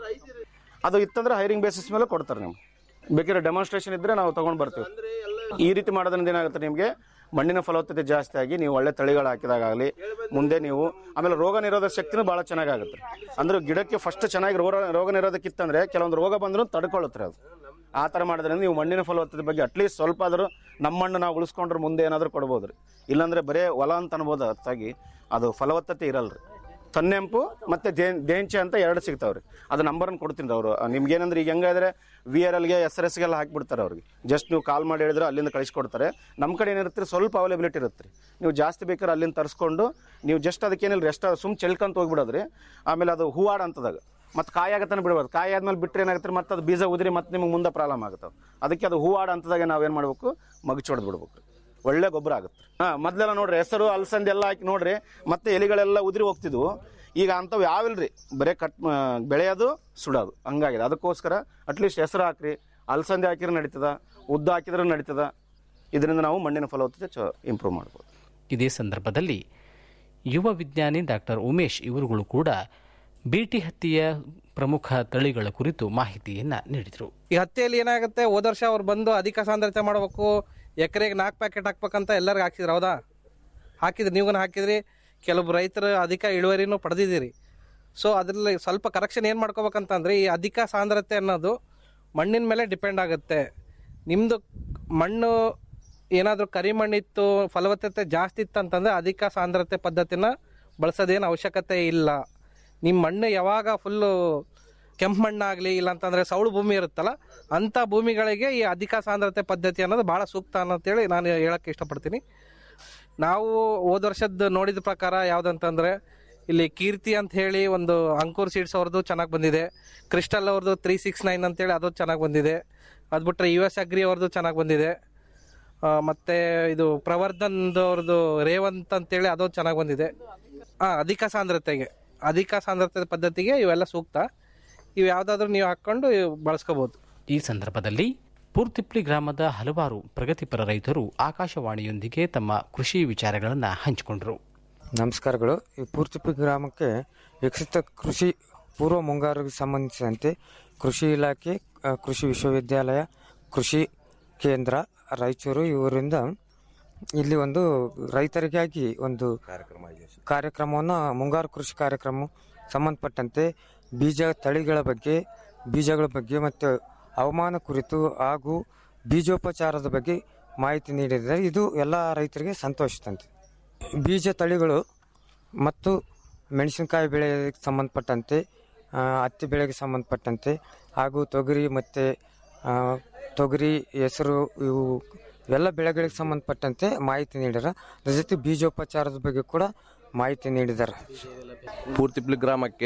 I: ಅದು ಇತ್ತಂದ್ರೆ ಹೈರಿಂಗ್ ಬೇಸಿಸ್ ಮೇಲೆ ಕೊಡ್ತಾರೆ ನೀವು ಬೇಕಿದ್ರೆ ಡೆಮಾನ್ಸ್ಟ್ರೇಷನ್ ಇದ್ರೆ ನಾವು ತಗೊಂಡ್ ಬರ್ತೀವಿ ಈ ರೀತಿ ಮಾಡೋದ್ರಿಂದ ಏನಾಗುತ್ತೆ ನಿಮಗೆ ಮಣ್ಣಿನ ಫಲವತ್ತತೆ ಜಾಸ್ತಿ ಆಗಿ ನೀವು ಒಳ್ಳೆ ತಳಿಗಳು ಹಾಕಿದಾಗಲಿ ಮುಂದೆ ನೀವು ಆಮೇಲೆ ರೋಗ ನಿರೋಧಕ ಶಕ್ತಿನೂ ಭಾಳ ಚೆನ್ನಾಗಾಗುತ್ತೆ ಅಂದ್ರೆ ಗಿಡಕ್ಕೆ ಫಸ್ಟ್ ಚೆನ್ನಾಗಿ ರೋಗ ರೋಗ ನಿರೋಧಕ ಇತ್ತಂದ್ರೆ ಕೆಲವೊಂದು ರೋಗ ಬಂದರೂ ತಡ್ಕೊಳ್ಳುತ್ತೆ ಅದು ಆ ಥರ ಮಾಡೋದ್ರಿಂದ ನೀವು ಮಣ್ಣಿನ ಫಲವತ್ತತೆ ಬಗ್ಗೆ ಅಟ್ಲೀಸ್ಟ್ ಸ್ವಲ್ಪ ಆದರೂ ನಮ್ಮ ಮಣ್ಣು ನಾವು ಉಳಿಸ್ಕೊಂಡ್ರೆ ಮುಂದೆ ಏನಾದರೂ ಕೊಡ್ಬೋದು ರೀ ಇಲ್ಲಾಂದ್ರೆ ಬರೇ ಹೊಲ ಅಂತ ಅನ್ಬೋದು ಹೊರತಾಗಿ ಅದು ಫಲವತ್ತತೆ ಇರಲ್ರಿ ತನ್ನೆಂಪು ಮತ್ತೆ ದೇ- ದೇಂಚೆ ಅಂತ ಎರಡು ಸಿಗ್ತಾವ್ರಿ ಅದು ನಂಬರ್ನ ಕೊಡ್ತೀನಿ ಅವರು ನಿಮ್ಗೆ ಏನಂದ್ರೆ ಈಗ ಹೆಂಗಾದ್ರೆ ವಿ ಆರ್ ಎಲ್ಗೆ ಎಸ್ ಆರ್ ಎಸ್ಗೆಲ್ಲ ಹಾಕ್ಬಿಡ್ತಾರೆ ಅವ್ರಿಗೆ ಜಸ್ಟ್ ನೀವು ಕಾಲ್ ಮಾಡಿ ಹೇಳಿದ್ರೆ ಅಲ್ಲಿಂದ ಕಳಿಸ್ಕೊಡ್ತಾರೆ ನಮ್ಮ ಕಡೆ ಏನಿರುತ್ತೆ ಸ್ವಲ್ಪ ಅವೈಲಬಿಲಿಟಿ ಇರುತ್ತೆ ರೀ ನೀವು ಜಾಸ್ತಿ ಬೇಕಾದ್ರೆ ಅಲ್ಲಿಂದ ತರಿಸ್ಕೊಂಡು ನೀವು ಜಸ್ಟ್ ಅದಕ್ಕೇನಿಲ್ಲ ರೆಸ್ಟ್ ಸುಮ್ ಚೆಲ್ಕಂತ ಹೋಗ್ಬಿಡೋದ್ರಿ ಆಮೇಲೆ ಅದು ಹೂವಾಡ ಅಂತದಾಗ ಮತ್ತೆ ಕಾಯಿ ಆಗತ್ತಾನೆ ಬಿಡ್ಬೋದು ಕಾಯಿ ಆದ್ಮೇಲೆ ಬಿಟ್ಟರೆ ಏನಾಗುತ್ತೆ ಮತ್ತೆ ಅದು ಬೀಜ ಉದಿರಿ ಮತ್ತೆ ನಿಮ್ಗೆ ಮುಂದೆ ಪ್ರಾಬ್ಲಮ್ ಆಗುತ್ತೆ ಅದಕ್ಕೆ ಅದು ಹೂವಾಡ ಅಂತದಾಗ ನಾವೇನು ಮಾಡ್ಬೇಕು ಮಗಚ್ ಹೊಡೆದು ಬಿಡ್ಬೇಕು ಒಳ್ಳೆ ಗೊಬ್ಬರ ಆಗುತ್ತೆ ಹಾ ಮೊದ್ಲೆಲ್ಲ ನೋಡ್ರಿ ಹೆಸರು ಅಲಸಂದಿ ಎಲ್ಲ ಹಾಕಿ ನೋಡ್ರಿ ಮತ್ತೆ ಎಲಿಗಳೆಲ್ಲ ಉದುರಿ ಹೋಗ್ತಿದ್ವು ಈಗ ಅಂಥವು ಯಾವಿಲ್ರಿ ಬರೀ ಕಟ್ ಮ- ಬೆಳೆಯೋದು ಸುಡೋದು ಹಂಗಾಗಿದೆ ಅದಕ್ಕೋಸ್ಕರ ಅಟ್ಲೀಸ್ಟ್ ಹೆಸರು ಹಾಕ್ರಿ ಅಲಸಂದಿ ಹಾಕಿದ್ರೆ ನಡೀತದ ಉದ್ದ ಹಾಕಿದ್ರೆ ನಡೀತದ ಇದರಿಂದ ನಾವು ಮಣ್ಣಿನ ಫಲವತ್ತತೆ ಚ ಇಂಪ್ರೂವ್ ಮಾಡ್ಬೋದು
F: ಇದೇ ಸಂದರ್ಭದಲ್ಲಿ ಯುವ ವಿಜ್ಞಾನಿ ಡಾಕ್ಟರ್ ಉಮೇಶ್ ಇವರುಗಳು ಕೂಡ ಬೀಟಿ ಹತ್ತಿಯ ಪ್ರಮುಖ ತಳಿಗಳ ಕುರಿತು ಮಾಹಿತಿಯನ್ನ ನೀಡಿದರು
J: ಈ ಹತ್ತಿಯಲ್ಲಿ ಏನಾಗುತ್ತೆ ಹೋದ ವರ್ಷ ಅವ್ರು ಬಂದು ಅಧಿಕ ಸಾಂದ್ರತೆ ಮಾಡಬೇಕು ಎಕರೆಗೆ ನಾಲ್ಕು ಪ್ಯಾಕೆಟ್ ಹಾಕ್ಬೇಕಂತ ಎಲ್ಲರಿಗೂ ಹಾಕ್ಸಿದ್ರು ಹೌದಾ ಹಾಕಿದ್ರಿ ನೀವು ಹಾಕಿದ್ರಿ ಕೆಲವು ರೈತರು ಅಧಿಕ ಇಳುವರಿನೂ ಪಡೆದಿದ್ದೀರಿ ಸೊ ಅದರಲ್ಲಿ ಸ್ವಲ್ಪ ಕರೆಕ್ಷನ್ ಏನು ಮಾಡ್ಕೋಬೇಕಂತಂದ್ರೆ ಈ ಅಧಿಕ ಸಾಂದ್ರತೆ ಅನ್ನೋದು ಮಣ್ಣಿನ ಮೇಲೆ ಡಿಪೆಂಡ್ ಆಗುತ್ತೆ ನಿಮ್ಮದು ಮಣ್ಣು ಏನಾದರೂ ಕರಿಮಣ್ಣಿತ್ತು ಫಲವತ್ತತೆ ಜಾಸ್ತಿ ಇತ್ತಂತಂದ್ರೆ ಅಧಿಕ ಸಾಂದ್ರತೆ ಪದ್ಧತಿನ ಬಳಸೋದೇನು ಅವಶ್ಯಕತೆ ಇಲ್ಲ ನಿಮ್ಮ ಮಣ್ಣು ಯಾವಾಗ ಫುಲ್ಲು ಕೆಂಪು ಮಣ್ಣಾಗಲಿ ಇಲ್ಲಾಂತಂದರೆ ಸೌಳು ಭೂಮಿ ಇರುತ್ತಲ್ಲ ಅಂಥ ಭೂಮಿಗಳಿಗೆ ಈ ಅಧಿಕ ಸಾಂದ್ರತೆ ಪದ್ಧತಿ ಅನ್ನೋದು ಭಾಳ ಸೂಕ್ತ ಅನ್ನೋಂತೇಳಿ ನಾನು ಹೇಳಕ್ಕೆ ಇಷ್ಟಪಡ್ತೀನಿ ನಾವು ಹೋದ ವರ್ಷದ ನೋಡಿದ ಪ್ರಕಾರ ಯಾವುದಂತಂದರೆ ಇಲ್ಲಿ ಕೀರ್ತಿ ಅಂತ ಹೇಳಿ ಒಂದು ಅಂಕುರ್ ಸೀಡ್ಸ್ ಅವ್ರದ್ದು ಚೆನ್ನಾಗಿ ಬಂದಿದೆ ಕ್ರಿಸ್ಟಲ್ ಅವ್ರದ್ದು ತ್ರೀ ಸಿಕ್ಸ್ ನೈನ್ ಅಂತೇಳಿ ಅದು ಚೆನ್ನಾಗಿ ಬಂದಿದೆ ಅದು ಬಿಟ್ಟರೆ ಯು ಎಸ್ ಅಗ್ರಿ ಅವ್ರದ್ದು ಚೆನ್ನಾಗಿ ಬಂದಿದೆ ಆ, ಮತ್ತೆ ಇದು ಪ್ರವರ್ಧನ್ದವ್ರದ್ದು ರೇವಂತ್ ಅಂತೇಳಿ ಅದು ಚೆನ್ನಾಗಿ ಬಂದಿದೆ ಹಾಂ ಅಧಿಕ ಸಾಂದ್ರತೆಗೆ ಅಧಿಕ ಸಾಂದ್ರತೆ ಪದ್ಧತಿಗೆ ಇವೆಲ್ಲ ಸೂಕ್ತ ಇವು ಯಾವುದಾದ್ರೂ ನೀವು ಹಾಕ್ಕೊಂಡು ಬಳಸ್ಕೋಬೋದು
F: ಈ ಸಂದರ್ಭದಲ್ಲಿ ಪೂರ್ತಿಪ್ಲಿ ಗ್ರಾಮದ ಹಲವಾರು ಪ್ರಗತಿಪರ ರೈತರು ಆಕಾಶವಾಣಿಯೊಂದಿಗೆ ತಮ್ಮ ಕೃಷಿ ವಿಚಾರಗಳನ್ನು ಹಂಚಿಕೊಂಡರು
K: ನಮಸ್ಕಾರಗಳು ಈ ಪೂರ್ತಿಪಿ ಗ್ರಾಮಕ್ಕೆ ವಿಕಸಿತ ಕೃಷಿ ಪೂರ್ವ ಮುಂಗಾರಿಗೆ ಸಂಬಂಧಿಸಿದಂತೆ ಕೃಷಿ ಇಲಾಖೆ ಆ, ಕೃಷಿ ವಿಶ್ವವಿದ್ಯಾಲಯ ಕೃಷಿ ಕೇಂದ್ರ ರಾಯಚೂರು ಇವರಿಂದ ಇಲ್ಲಿ ಒಂದು ರೈತರಿಗಾಗಿ ಒಂದು ಕಾರ್ಯಕ್ರಮವನ್ನು ಮುಂಗಾರು ಕೃಷಿ ಕಾರ್ಯಕ್ರಮ ಸಂಬಂಧಪಟ್ಟಂತೆ ಬೀಜ ತಳಿಗಳ ಬಗ್ಗೆ ಬೀಜಗಳ ಬಗ್ಗೆ ಮತ್ತು ಹವಾಮಾನ ಕುರಿತು ಹಾಗೂ ಬೀಜೋಪಚಾರದ ಬಗ್ಗೆ ಮಾಹಿತಿ ನೀಡಿದ್ದಾರೆ ಇದು ಎಲ್ಲ ರೈತರಿಗೆ ಸಂತೋಷ ತಂದಿದೆ ಬೀಜ ತಳಿಗಳು ಮತ್ತು ಮೆಣಸಿನಕಾಯಿ ಬೆಳೆಗೆ ಸಂಬಂಧಪಟ್ಟಂತೆ ಆ, ಹತ್ತಿ ಬೆಳೆಗೆ ಸಂಬಂಧಪಟ್ಟಂತೆ ಹಾಗೂ ತೊಗರಿ ಮತ್ತು ತೊಗರಿ ಹೆಸರು ಇವು ಎಲ್ಲ ಬೆಳೆಗಳಿಗೆ ಸಂಬಂಧಪಟ್ಟಂತೆ ಮಾಹಿತಿ ನೀಡಿದ್ದಾರೆ ಅದ್ರ ಜೊತೆ ಬೀಜೋಪಚಾರದ ಬಗ್ಗೆ ಕೂಡ ಮಾಹಿತಿ ನೀಡಿದ್ದಾರೆ
L: ಪೂರ್ತಿಪ್ಲಿ ಗ್ರಾಮಕ್ಕೆ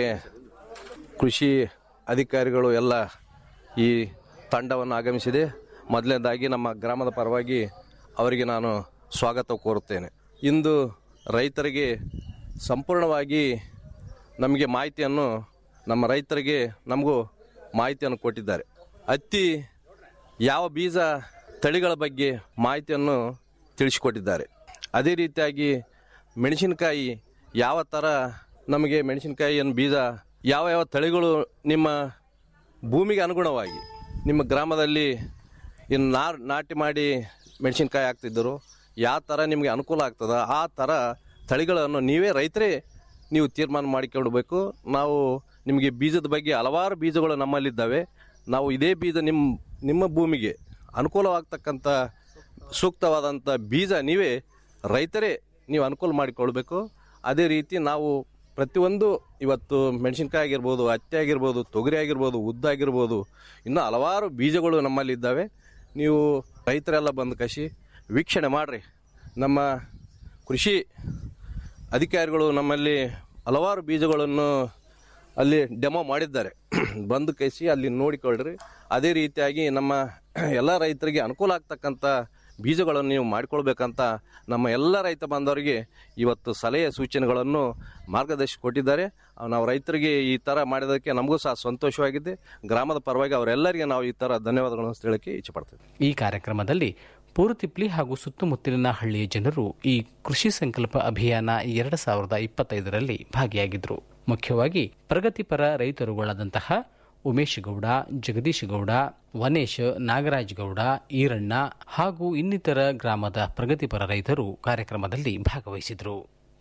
L: ಕೃಷಿ ಅಧಿಕಾರಿಗಳು ಎಲ್ಲ ಈ ತಂಡವನ್ನು ಆಗಮಿಸಿದೆ ಮೊದಲನೇದಾಗಿ ನಮ್ಮ ಗ್ರಾಮದ ಪರವಾಗಿ ಅವರಿಗೆ ನಾನು ಸ್ವಾಗತ ಕೋರುತ್ತೇನೆ ಇಂದು ರೈತರಿಗೆ ಸಂಪೂರ್ಣವಾಗಿ ನಮಗೆ ಮಾಹಿತಿಯನ್ನು ನಮ್ಮ ರೈತರಿಗೆ ನಮಗೂ ಮಾಹಿತಿಯನ್ನು ಕೊಟ್ಟಿದ್ದಾರೆ ಹತ್ತಿ ಯಾವ ಬೀಜ ತಳಿಗಳ ಬಗ್ಗೆ ಮಾಹಿತಿಯನ್ನು ತಿಳಿಸಿಕೊಟ್ಟಿದ್ದಾರೆ ಅದೇ ರೀತಿಯಾಗಿ ಮೆಣಸಿನಕಾಯಿ ಯಾವ ಥರ ನಮಗೆ ಮೆಣಸಿನಕಾಯಿಯನ್ನು ಬೀಜ ಯಾವ ಯಾವ ತಳಿಗಳು ನಿಮ್ಮ ಭೂಮಿಗೆ ಅನುಗುಣವಾಗಿ ನಿಮ್ಮ ಗ್ರಾಮದಲ್ಲಿ ಇನ್ನು ನಾರ್ ನಾಟಿ ಮಾಡಿ ಮೆಣಸಿನಕಾಯಿ ಹಾಕ್ತಿದ್ದರು ಯಾವ ಥರ ನಿಮಗೆ ಅನುಕೂಲ ಆಗ್ತದ ಆ ಥರ ತಳಿಗಳನ್ನು ನೀವೇ ರೈತರೇ ನೀವು ತೀರ್ಮಾನ ಮಾಡಿಕೊಳ್ಬೇಕು ನಾವು ನಿಮಗೆ ಬೀಜದ ಬಗ್ಗೆ ಹಲವಾರು ಬೀಜಗಳು ನಮ್ಮಲ್ಲಿದ್ದಾವೆ ನಾವು ಇದೇ ಬೀಜ ನಿಮ್ಮ ನಿಮ್ಮ ಭೂಮಿಗೆ ಅನುಕೂಲವಾಗ್ತಕ್ಕಂಥ ಸೂಕ್ತವಾದಂಥ ಬೀಜ ನೀವೇ ರೈತರೇ ನೀವು ಅನುಕೂಲ ಮಾಡಿಕೊಳ್ಬೇಕು ಅದೇ ರೀತಿ ನಾವು ಪ್ರತಿಯೊಂದು ಇವತ್ತು ಮೆಣಸಿನ್ಕಾಯಿ ಆಗಿರ್ಬೋದು ಹತ್ತಿ ಆಗಿರ್ಬೋದು ತೊಗರಿ ಆಗಿರ್ಬೋದು ಉದ್ದ ಆಗಿರ್ಬೋದು ಇನ್ನೂ ಹಲವಾರು ಬೀಜಗಳು ನಮ್ಮಲ್ಲಿದ್ದಾವೆ ನೀವು ರೈತರೆಲ್ಲ ಬಂದು ಕಸಿ ವೀಕ್ಷಣೆ ಮಾಡಿರಿ ನಮ್ಮ ಕೃಷಿ ಅಧಿಕಾರಿಗಳು ನಮ್ಮಲ್ಲಿ ಹಲವಾರು ಬೀಜಗಳನ್ನು ಅಲ್ಲಿ ಡೆಮೋ ಮಾಡಿದ್ದಾರೆ ಬಂದು ಕೈಸಿ ಅಲ್ಲಿ ನೋಡಿಕೊಳ್ಳ್ರಿ ಅದೇ ರೀತಿಯಾಗಿ ನಮ್ಮ ಎಲ್ಲ ರೈತರಿಗೆ ಅನುಕೂಲ ಆಗ್ತಕ್ಕಂಥ ಬೀಜಗಳನ್ನು ನೀವು ಮಾಡಿಕೊಳ್ಬೇಕಂತ ನಮ್ಮ ಎಲ್ಲ ರೈತ ಬಾಂಧವರಿಗೆ ಇವತ್ತು ಸಲಹೆ ಸೂಚನೆಗಳನ್ನು ಮಾರ್ಗದರ್ಶಿ ಕೊಟ್ಟಿದ್ದಾರೆ ನಾವು ರೈತರಿಗೆ ಈ ಥರ ಮಾಡಿದ್ದಕ್ಕೆ ನಮಗೂ ಸಹ ಸಂತೋಷವಾಗಿದೆ ಗ್ರಾಮದ ಪರವಾಗಿ ಅವರೆಲ್ಲರಿಗೆ ನಾವು ಈ ಥರ ಧನ್ಯವಾದಗಳನ್ನು ಹೇಳಕ್ಕೆ ಇಚ್ಛೆ ಪಡ್ತೇವೆ
F: ಈ ಕಾರ್ಯಕ್ರಮದಲ್ಲಿ ಪೂರುತಿಪ್ಲಿ ಹಾಗೂ ಸುತ್ತಮುತ್ತಲಿನ ಹಳ್ಳಿಯ ಜನರು ಈ ಕೃಷಿ ಸಂಕಲ್ಪ ಅಭಿಯಾನ ಎರಡು ಸಾವಿರದ ಇಪ್ಪತ್ತೈದರಲ್ಲಿ ಭಾಗಿಯಾಗಿದ್ದರು ಮುಖ್ಯವಾಗಿ ಪ್ರಗತಿಪರ ರೈತರುಗಳಾದಂತಹ ಉಮೇಶ್ ಗೌಡ ಜಗದೀಶ್ ಗೌಡ ವನೇಶ್ ನಾಗರಾಜ್ ಗೌಡ ಈರಣ್ಣ ಹಾಗೂ ಇನ್ನಿತರ ಗ್ರಾಮದ ಪ್ರಗತಿಪರ ರೈತರು ಕಾರ್ಯಕ್ರಮದಲ್ಲಿ ಭಾಗವಹಿಸಿದರು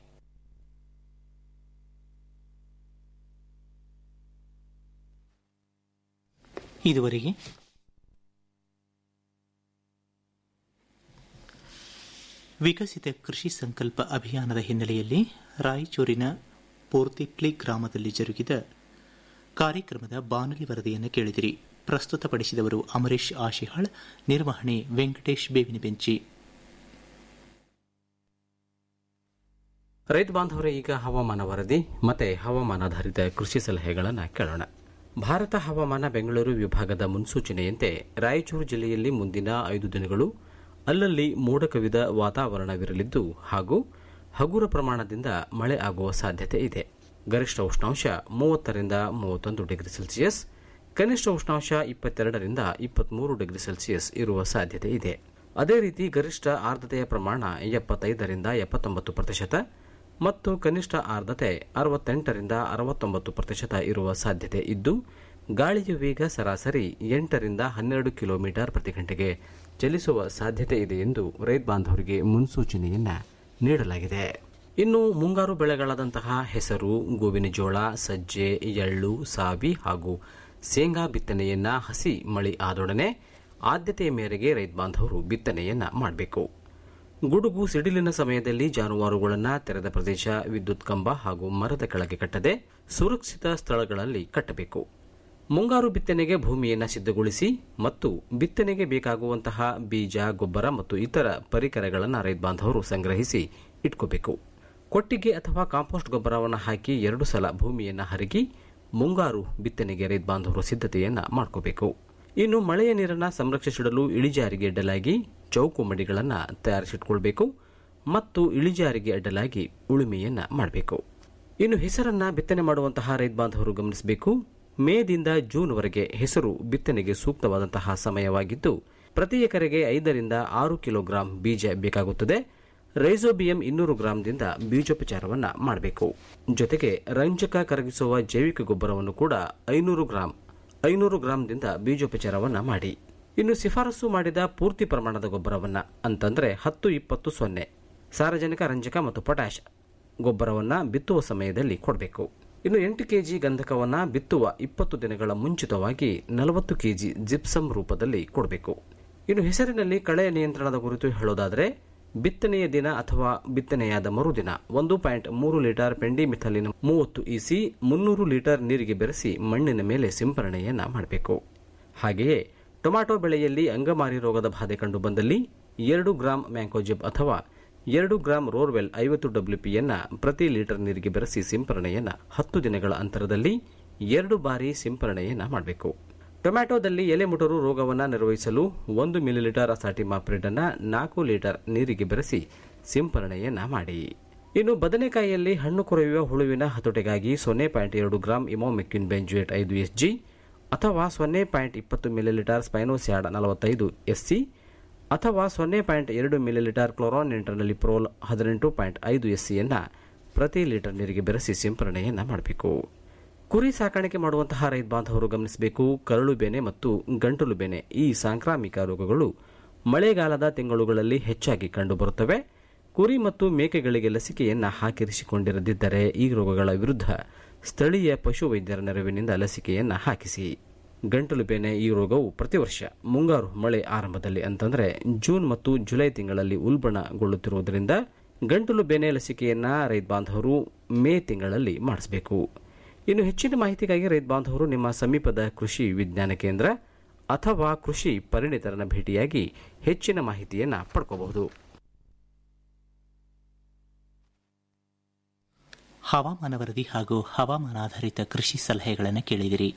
D: ಇದುವರೆಗೆ ವಿಕಸಿತ ಕೃಷಿ ಸಂಕಲ್ಪ ಅಭಿಯಾನದ ಹಿನ್ನೆಲೆಯಲ್ಲಿ ರಾಯಚೂರಿನ ಪೋರ್ತಿಪ್ಲಿ ಗ್ರಾಮದಲ್ಲಿ ಜರುಗಿದ ಕಾರ್ಯಕ್ರಮದ ಬಾನುಲಿ ವರದಿಯನ್ನು ಕೇಳಿದಿರಿ ಪ್ರಸ್ತುತಪಡಿಸಿದವರು ಅಮರೇಶ್ ಆಶಿಹಾಳ್ ನಿರ್ವಹಣೆ ವೆಂಕಟೇಶ್ ಬೇವಿನ ಬೆಂಚಿ
F: ರೈತ ಬಾಂಧವರೇ ಈಗ ಹವಾಮಾನ ವರದಿ ಮತ್ತೆ ಹವಾಮಾನಾಧಾರಿತ ಕೃಷಿ ಸಲಹೆಗಳನ್ನು ಕೇಳೋಣ ಭಾರತ ಹವಾಮಾನ ಬೆಂಗಳೂರು ವಿಭಾಗದ ಮುನ್ಸೂಚನೆಯಂತೆ ರಾಯಚೂರು ಜಿಲ್ಲೆಯಲ್ಲಿ ಮುಂದಿನ ಐದು ದಿನಗಳು ಅಲ್ಲಲ್ಲಿ ಮೋಡ ಕವಿದ ವಾತಾವರಣವಿರಲಿದ್ದು ಹಾಗೂ ಹಗುರ ಪ್ರಮಾಣದಿಂದ ಮಳೆ ಆಗುವ ಸಾಧ್ಯತೆ ಇದೆ ಗರಿಷ್ಠ ಉಷ್ಣಾಂಶ ಮೂವತ್ತರಿಂದ ಮೂವತ್ತೊಂದು ಡಿಗ್ರಿ ಸೆಲ್ಸಿಯಸ್ ಕನಿಷ್ಠ ಉಷ್ಣಾಂಶ ಇಪ್ಪತ್ತೆರಡರಿಂದ ಇಪ್ಪತ್ಮೂರು ಡಿಗ್ರಿ ಸೆಲ್ಸಿಯಸ್ ಇರುವ ಸಾಧ್ಯತೆ ಇದೆ ಅದೇ ರೀತಿ ಗರಿಷ್ಠ ಆರ್ದ್ರತೆಯ ಪ್ರಮಾಣ ಎಪ್ಪತ್ತೈದರಿಂದ ಎಪ್ಪತ್ತೊಂಬತ್ತು ಪ್ರತಿಶತ ಮತ್ತು ಕನಿಷ್ಠ ಆರ್ದ್ರತೆ ಅರವತ್ತೆಂಟರಿಂದ ಅರವತ್ತೊಂಬತ್ತು ಪ್ರತಿಶತ ಇರುವ ಸಾಧ್ಯತೆ ಇದ್ದು ಗಾಳಿಯ ವೇಗ ಸರಾಸರಿ ಎಂಟರಿಂದ ಹನ್ನೆರಡು ಕಿಲೋಮೀಟರ್ ಪ್ರತಿ ಗಂಟೆಗೆ ಚಲಿಸುವ ಸಾಧ್ಯತೆ ಇದೆ ಎಂದು ರೈತ ಬಾಂಧವರಿಗೆ ಮುನ್ಸೂಚನೆಯನ್ನ ನೀಡಲಾಗಿದೆ ಇನ್ನು ಮುಂಗಾರು ಬೆಳೆಗಳಾದಂತಹ ಹೆಸರು ಗೋವಿನ ಜೋಳ ಸಜ್ಜೆ ಎಳ್ಳು ಸಾವಿ ಹಾಗೂ ಶೇಂಗಾ ಬಿತ್ತನೆಯನ್ನ ಹಸಿ ಮಳಿ ಆದೊಡನೆ ಆದ್ಯತೆಯ ಮೇರೆಗೆ ರೈತ ಬಾಂಧವರು ಬಿತ್ತನೆಯನ್ನ ಮಾಡಬೇಕು ಗುಡುಗು ಸಿಡಿಲಿನ ಸಮಯದಲ್ಲಿ ಜಾನುವಾರುಗಳನ್ನು ತೆರೆದ ಪ್ರದೇಶ ವಿದ್ಯುತ್ ಕಂಬ ಹಾಗೂ ಮರದ ಕೆಳಗೆ ಕಟ್ಟದೆ ಸುರಕ್ಷಿತ ಸ್ಥಳಗಳಲ್ಲಿ ಕಟ್ಟಬೇಕು ಮುಂಗಾರು ಬಿತ್ತನೆಗೆ ಭೂಮಿಯನ್ನು ಸಿದ್ಧಗೊಳಿಸಿ ಮತ್ತು ಬಿತ್ತನೆಗೆ ಬೇಕಾಗುವಂತಹ ಬೀಜ ಗೊಬ್ಬರ ಮತ್ತು ಇತರ ಪರಿಕರಗಳನ್ನು ರೈತ ಬಾಂಧವರು ಸಂಗ್ರಹಿಸಿ ಇಟ್ಕೋಬೇಕು ಕೊಟ್ಟಿಗೆ ಅಥವಾ ಕಾಂಪೋಸ್ಟ್ ಗೊಬ್ಬರವನ್ನು ಹಾಕಿ ಎರಡು ಸಲ ಭೂಮಿಯನ್ನು ಹರಗಿ ಮುಂಗಾರು ಬಿತ್ತನೆಗೆ ರೈತ ಬಾಂಧವರು ಸಿದ್ಧತೆಯನ್ನ ಮಾಡ್ಕೋಬೇಕು ಇನ್ನು ಮಳೆಯ ನೀರನ್ನು ಸಂರಕ್ಷಿಸಿಡಲು ಇಳಿಜಾರಿಗೆ ಅಡ್ಡಲಾಗಿ ಚೌಕು ಮಡಿಗಳನ್ನು ತಯಾರಿಸಿಟ್ಕೊಳ್ಬೇಕು ಮತ್ತು ಇಳಿಜಾರಿಗೆ ಅಡ್ಡಲಾಗಿ ಉಳುಮೆಯನ್ನ ಮಾಡಬೇಕು ಇನ್ನು ಹೆಸರನ್ನ ಬಿತ್ತನೆ ಮಾಡುವಂತಹ ರೈತ ಬಾಂಧವರು ಗಮನಿಸಬೇಕು ಮೇದಿಂದ ಜೂನ್ವರೆಗೆ ಹೆಸರು ಬಿತ್ತನೆಗೆ ಸೂಕ್ತವಾದಂತಹ ಸಮಯವಾಗಿದ್ದು ಪ್ರತಿ ಎಕರೆಗೆ ಐದರಿಂದ ಆರು ಕಿಲೋಗ್ರಾಂ ಬೀಜ ಬೇಕಾಗುತ್ತದೆ ರೈಸೋಬಿಯಂ ಇನ್ನೂರು ಗ್ರಾಂದಿಂದ ಬೀಜೋಪಚಾರವನ್ನ ಮಾಡಬೇಕು ಜೊತೆಗೆ ರಂಜಕ ಕರಗಿಸುವ ಜೈವಿಕ ಗೊಬ್ಬರವನ್ನು ಕೂಡ ಐನೂರು ಗ್ರಾಂ ಐನೂರು ಗ್ರಾಂದಿಂದ ಬೀಜೋಪಚಾರವನ್ನ ಮಾಡಿ ಇನ್ನು ಶಿಫಾರಸು ಮಾಡಿದ ಪೂರ್ತಿ ಪ್ರಮಾಣದ ಗೊಬ್ಬರವನ್ನ ಅಂತಂದ್ರೆ ಹತ್ತು ಇಪ್ಪತ್ತು ಸೊನ್ನೆ ಸಾರಜನಕ ರಂಜಕ ಮತ್ತು ಪೊಟ್ಯಾಶ್ ಗೊಬ್ಬರವನ್ನ ಬಿತ್ತುವ ಸಮಯದಲ್ಲಿ ಕೊಡಬೇಕು ಇನ್ನು ಎಂಟು ಕೆಜಿ ಗಂಧಕವನ್ನ ಬಿತ್ತುವ ಇಪ್ಪತ್ತು ದಿನಗಳ ಮುಂಚಿತವಾಗಿ ನಲವತ್ತು ಕೆಜಿ ಜಿಪ್ಸಮ್ ರೂಪದಲ್ಲಿ ಕೊಡಬೇಕು ಇನ್ನು ಹೆಸರಿನಲ್ಲಿ ಕಳೆಯ ನಿಯಂತ್ರಣದ ಕುರಿತು ಹೇಳೋದಾದರೆ ಬಿತ್ತನೆಯ ದಿನ ಅಥವಾ ಬಿತ್ತನೆಯಾದ ಮರುದಿನ ಒಂದು ಪಾಯಿಂಟ್ ಮೂರು ಲೀಟರ್ ಪೆಂಡಿಮಿಥಲಿನ ಮೂವತ್ತು ಇಸಿ ಮುನ್ನೂರು ಲೀಟರ್ ನೀರಿಗೆ ಬೆರೆಸಿ ಮಣ್ಣಿನ ಮೇಲೆ ಸಿಂಪರಣೆಯನ್ನ ಮಾಡಬೇಕು ಹಾಗೆಯೇ ಟೊಮ್ಯಾಟೊ ಬೆಳೆಯಲ್ಲಿ ಅಂಗಮಾರಿ ರೋಗದ ಬಾಧೆ ಕಂಡು ಬಂದಲ್ಲಿ ಎರಡು ಗ್ರಾಂ ಮ್ಯಾಂಕೋಜಿಬ್ ಅಥವಾ ಎರಡು ಗ್ರಾಂ ರೋರ್ವೆಲ್ ಐವತ್ತು ಡಬ್ಲ್ಯೂಪಿಯನ್ನ ಪ್ರತಿ ಲೀಟರ್ ನೀರಿಗೆ ಬೆರೆಸಿ ಸಿಂಪರಣೆಯನ್ನ ಹತ್ತು ದಿನಗಳ ಅಂತರದಲ್ಲಿ ಎರಡು ಬಾರಿ ಸಿಂಪರಣೆಯನ್ನ ಮಾಡಬೇಕು ಟೊಮ್ಯಾಟೊದಲ್ಲಿ ಎಲೆ ಮುಟರು ರೋಗವನ್ನು ನಿರ್ವಹಿಸಲು ಒಂದು ಮಿಲಿಲೀಟರ್ ಅಸಾಟಿಮಾಪ್ರಿಡ್ ಅನ್ನ ನಾಲ್ಕು ಲೀಟರ್ ನೀರಿಗೆ ಬೆರೆಸಿ ಸಿಂಪರಣೆಯನ್ನ ಮಾಡಿ ಇನ್ನು ಬದನೆಕಾಯಿಯಲ್ಲಿ ಹಣ್ಣು ಕೊರೆಯುವ ಹುಳುವಿನ ಹತೋಟಿಗಾಗಿ ಸೊನ್ನೆ ಪಾಯಿಂಟ್ ಎರಡು ಗ್ರಾಂ ಇಮೋಮೆಕ್ಯುನ್ ಬೆಂಜುಯೇಟ್ ಐದು ಎಸ್ಜಿ ಅಥವಾ ಸೊನ್ನೆ ಪಾಯಿಂಟ್ ಇಪ್ಪತ್ತು ಮಿಲಿಲೀಟರ್ ಸ್ಪೈನೋಸ್ಯಾಡ್ ನಲವತ್ತೈದು ಎಸ್ಸಿ ಅಥವಾ ಸೊನ್ನೆ ಪಾಯಿಂಟ್ ಎರಡು ಮಿಲಿಲೀಟರ್ ಕ್ಲೋರಾನ್ ಇಂಟರ್ನಲಿಪ್ರೋಲ್ ಹದಿನೆಂಟು ಪಾಯಿಂಟ್ ಐದು ಎಸ್ಸಿಯನ್ನು ಪ್ರತಿ ಲೀಟರ್ ನೀರಿಗೆ ಬೆರೆಸಿ ಸಿಂಪರಣೆಯನ್ನ ಮಾಡಬೇಕು ಕುರಿ ಸಾಕಾಣಿಕೆ ಮಾಡುವಂತಹ ರೈತ ಬಾಂಧವರು ಗಮನಿಸಬೇಕು ಕರಳು ಬೇನೆ ಮತ್ತು ಗಂಟಲು ಬೇನೆ ಈ ಸಾಂಕ್ರಾಮಿಕ ರೋಗಗಳು ಮಳೆಗಾಲದ ತಿಂಗಳುಗಳಲ್ಲಿ ಹೆಚ್ಚಾಗಿ ಕಂಡುಬರುತ್ತವೆ ಕುರಿ ಮತ್ತು ಮೇಕೆಗಳಿಗೆ ಲಸಿಕೆಯನ್ನು ಹಾಕಿರಿಸಿಕೊಂಡಿರದಿದ್ದರೆ ಈ ರೋಗಗಳ ವಿರುದ್ಧ ಸ್ಥಳೀಯ ಪಶುವೈದ್ಯರ ನೆರವಿನಿಂದ ಲಸಿಕೆಯನ್ನು ಹಾಕಿಸಿ ಗಂಟಲು ಬೇನೆ ಈ ರೋಗವು ಪ್ರತಿ ವರ್ಷ ಮುಂಗಾರು ಮಳೆ ಆರಂಭದಲ್ಲಿ ಅಂತಂದರೆ ಜೂನ್ ಮತ್ತು ಜುಲೈ ತಿಂಗಳಲ್ಲಿ ಉಲ್ಬಣಗೊಳ್ಳುತ್ತಿರುವುದರಿಂದ ಗಂಟಲು ಬೇನೆ ಲಸಿಕೆಯನ್ನು ರೈತ ಬಾಂಧವರು ಮೇ ತಿಂಗಳಲ್ಲಿ ಮಾಡಿಸಬೇಕು ಇನ್ನು ಹೆಚ್ಚಿನ ಮಾಹಿತಿಗಾಗಿ ರೈತ ಬಾಂಧವರು ನಿಮ್ಮ ಸಮೀಪದ ಕೃಷಿ ವಿಜ್ಞಾನ ಕೇಂದ್ರ ಅಥವಾ ಕೃಷಿ ಪರಿಣಿತರನ್ನ ಭೇಟಿಯಾಗಿ ಹೆಚ್ಚಿನ ಮಾಹಿತಿಯನ್ನು ಪಡ್ಕೋಬಹುದು
D: ಹವಾಮಾನ ವರದಿ ಹಾಗೂ ಹವಾಮಾನಾಧಾರಿತ ಕೃಷಿ ಸಲಹೆಗಳನ್ನು ಕೇಳಿದಿರಿ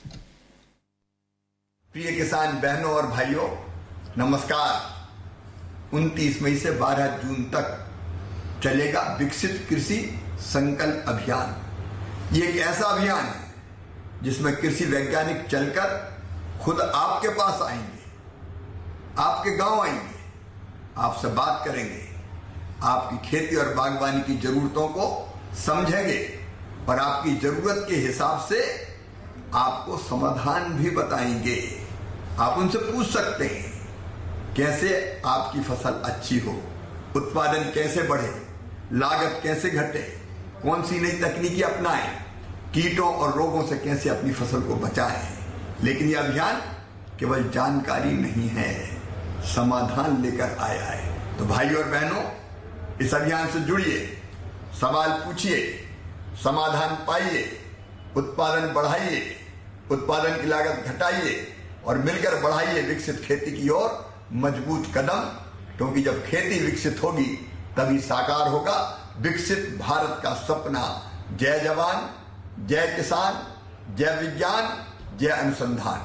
M: प्रिय किसान बहनों और भाइयों नमस्कार 29 मई से 12 जून तक चलेगा विकसित कृषि संकल्प अभियान ये एक ऐसा अभियान है जिसमें कृषि वैज्ञानिक चलकर खुद आपके पास आएंगे आपके गांव आएंगे आपसे बात करेंगे आपकी खेती और बागवानी की जरूरतों को समझेंगे और आपकी जरूरत के हिसाब से आपको समाधान भी बताएंगे आप उनसे पूछ सकते हैं कैसे आपकी फसल अच्छी हो उत्पादन कैसे बढ़े लागत कैसे घटे कौन सी नई तकनीकी अपनाएं कीटों और रोगों से कैसे अपनी फसल को बचाएं लेकिन यह अभियान केवल जानकारी नहीं है समाधान लेकर आया है तो भाई और बहनों इस अभियान से जुड़िए सवाल पूछिए समाधान पाइए उत्पादन बढ़ाइए उत्पादन की लागत घटाइए और मिलकर बढ़ाइए विकसित खेती की ओर मजबूत कदम क्योंकि जब खेती विकसित होगी तभी साकार होगा विकसित भारत का सपना जय जवान जय किसान जय विज्ञान जय अनुसंधान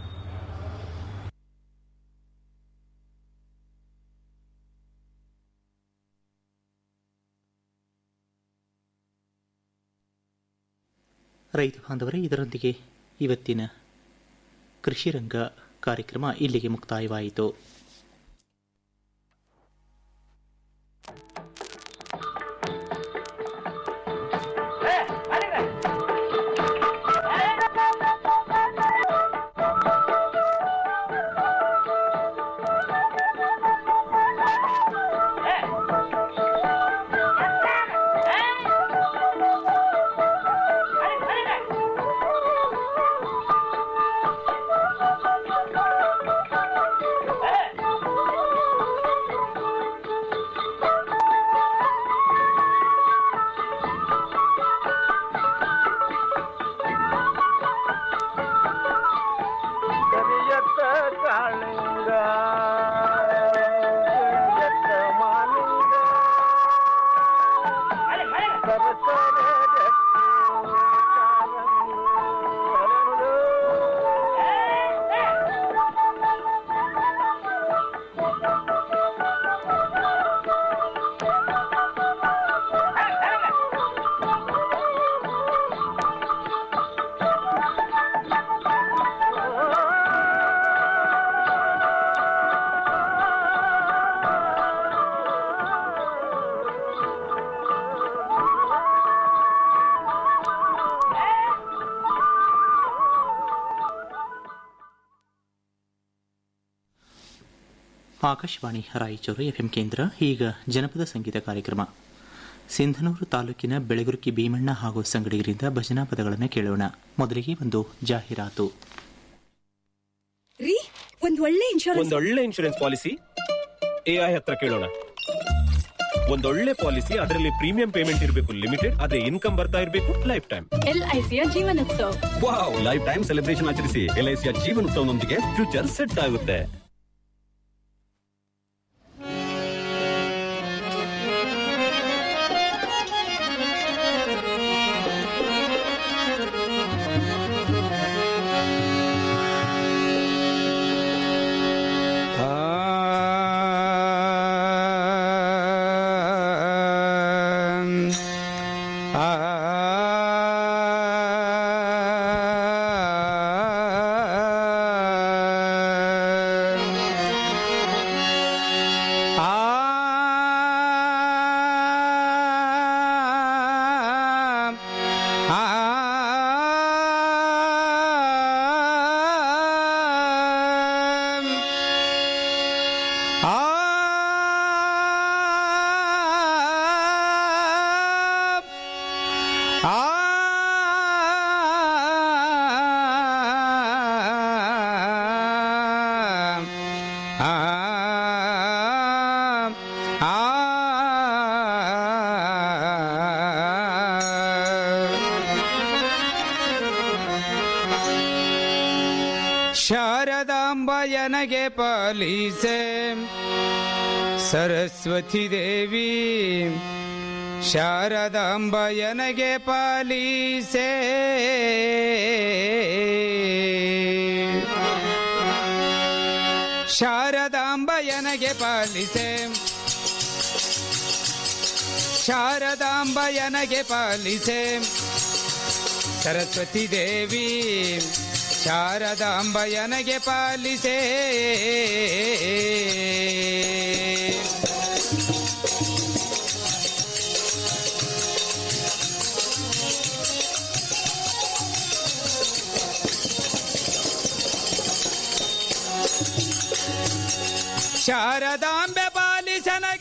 D: ರೈತ ಬಾಂಧವರೇ ಇದರೊಂದಿಗೆ ಇವತ್ತಿನ ಕೃಷಿ ರಂಗ ಕಾರ್ಯಕ್ರಮ ಇಲ್ಲಿಗೆ ಮುಕ್ತಾಯವಾಯಿತು
E: ಕರಿಯತ್ತ ಕಾಳಿಂಗ ಕರಿಯತ್ತ ಮಾಲಿಂಗ ಸರಸರ ಜಟ್ಟಿ ಕಾಲಂಗು ಹರಳು.
D: ಆಕಾಶವಾಣಿ ರಾಯಚೂರು ಎಫ್ಎಂ ಕೇಂದ್ರ ಈಗ ಜನಪದ ಸಂಗೀತ ಕಾರ್ಯಕ್ರಮ ಸಿಂಧನೂರು ತಾಲೂಕಿನ ಬೆಳಗುರುಕಿ ಭೀಮಣ್ಣ ಹಾಗೂ ಸಂಗಡಿಗರಿಂದ ಭಜನಾ ಪದಗಳನ್ನು ಕೇಳೋಣ ಮೊದಲಿಗೆ ಒಂದು ಜಾಹೀರಾತು
N: ರೀ ಒಂದ್ ಒಳ್ಳೆ ಇನ್ಶೂರೆನ್ಸ್
O: ಒಂದೊಳ್ಳೆ ಇನ್ಶೂರೆನ್ಸ್ ಪಾಲಿಸಿ ಎಐ ಹತ್ರ ಕೇಳೋಣ ಒಂದೊಳ್ಳೆ ಪಾಲಿಸಿ ಅದರಲ್ಲಿ ಪ್ರೀಮಿಯಂ ಪೇಮೆಂಟ್ ಇರಬೇಕು ಲಿಮಿಟೆಡ್ ಅದೇ ಇನ್ಕಮ್ ಬರ್ತಾ ಇರಬೇಕು ಲೈಫ್ ಟೈಮ್
N: ಎಲ್ಐಸಿಯ ಜೀವನೋತ್ಸವ
O: ವಾವ್ ಲೈಫ್ ಟೈಮ್ ಸೆಲೆಬ್ರೇಷನ್ ಆಚರಿಸಿ ಎಲ್ಐಸಿಯ ಜೀವನೋತ್ಸವನೊಂದಿಗೆ ಫ್ಯೂಚರ್ ಸೆಟ್ ಆಗುತ್ತೆ
K: ಆ
P: ಶಾರದಾಂಬಯನಗೆ ಪಾಲಿಸೆ ಸರಸ್ವತಿ ದೇವಿ ಶಾರದಾಂಬಯನಗೆ ಪಾಲಿಸೆ ಶಾರದಾಂಬಯನಗೆ ಪಾಲಿಸೆ ಶಾರದಾಂಬಯನಗೆ ಪಾಲಿಸೆ ಸರಸ್ವತಿ ದೇವಿ ಶಾರದಾಂಬಯನಗೆ ಪಾಲಿಸೆ ಶಾರದಾಂಬೆ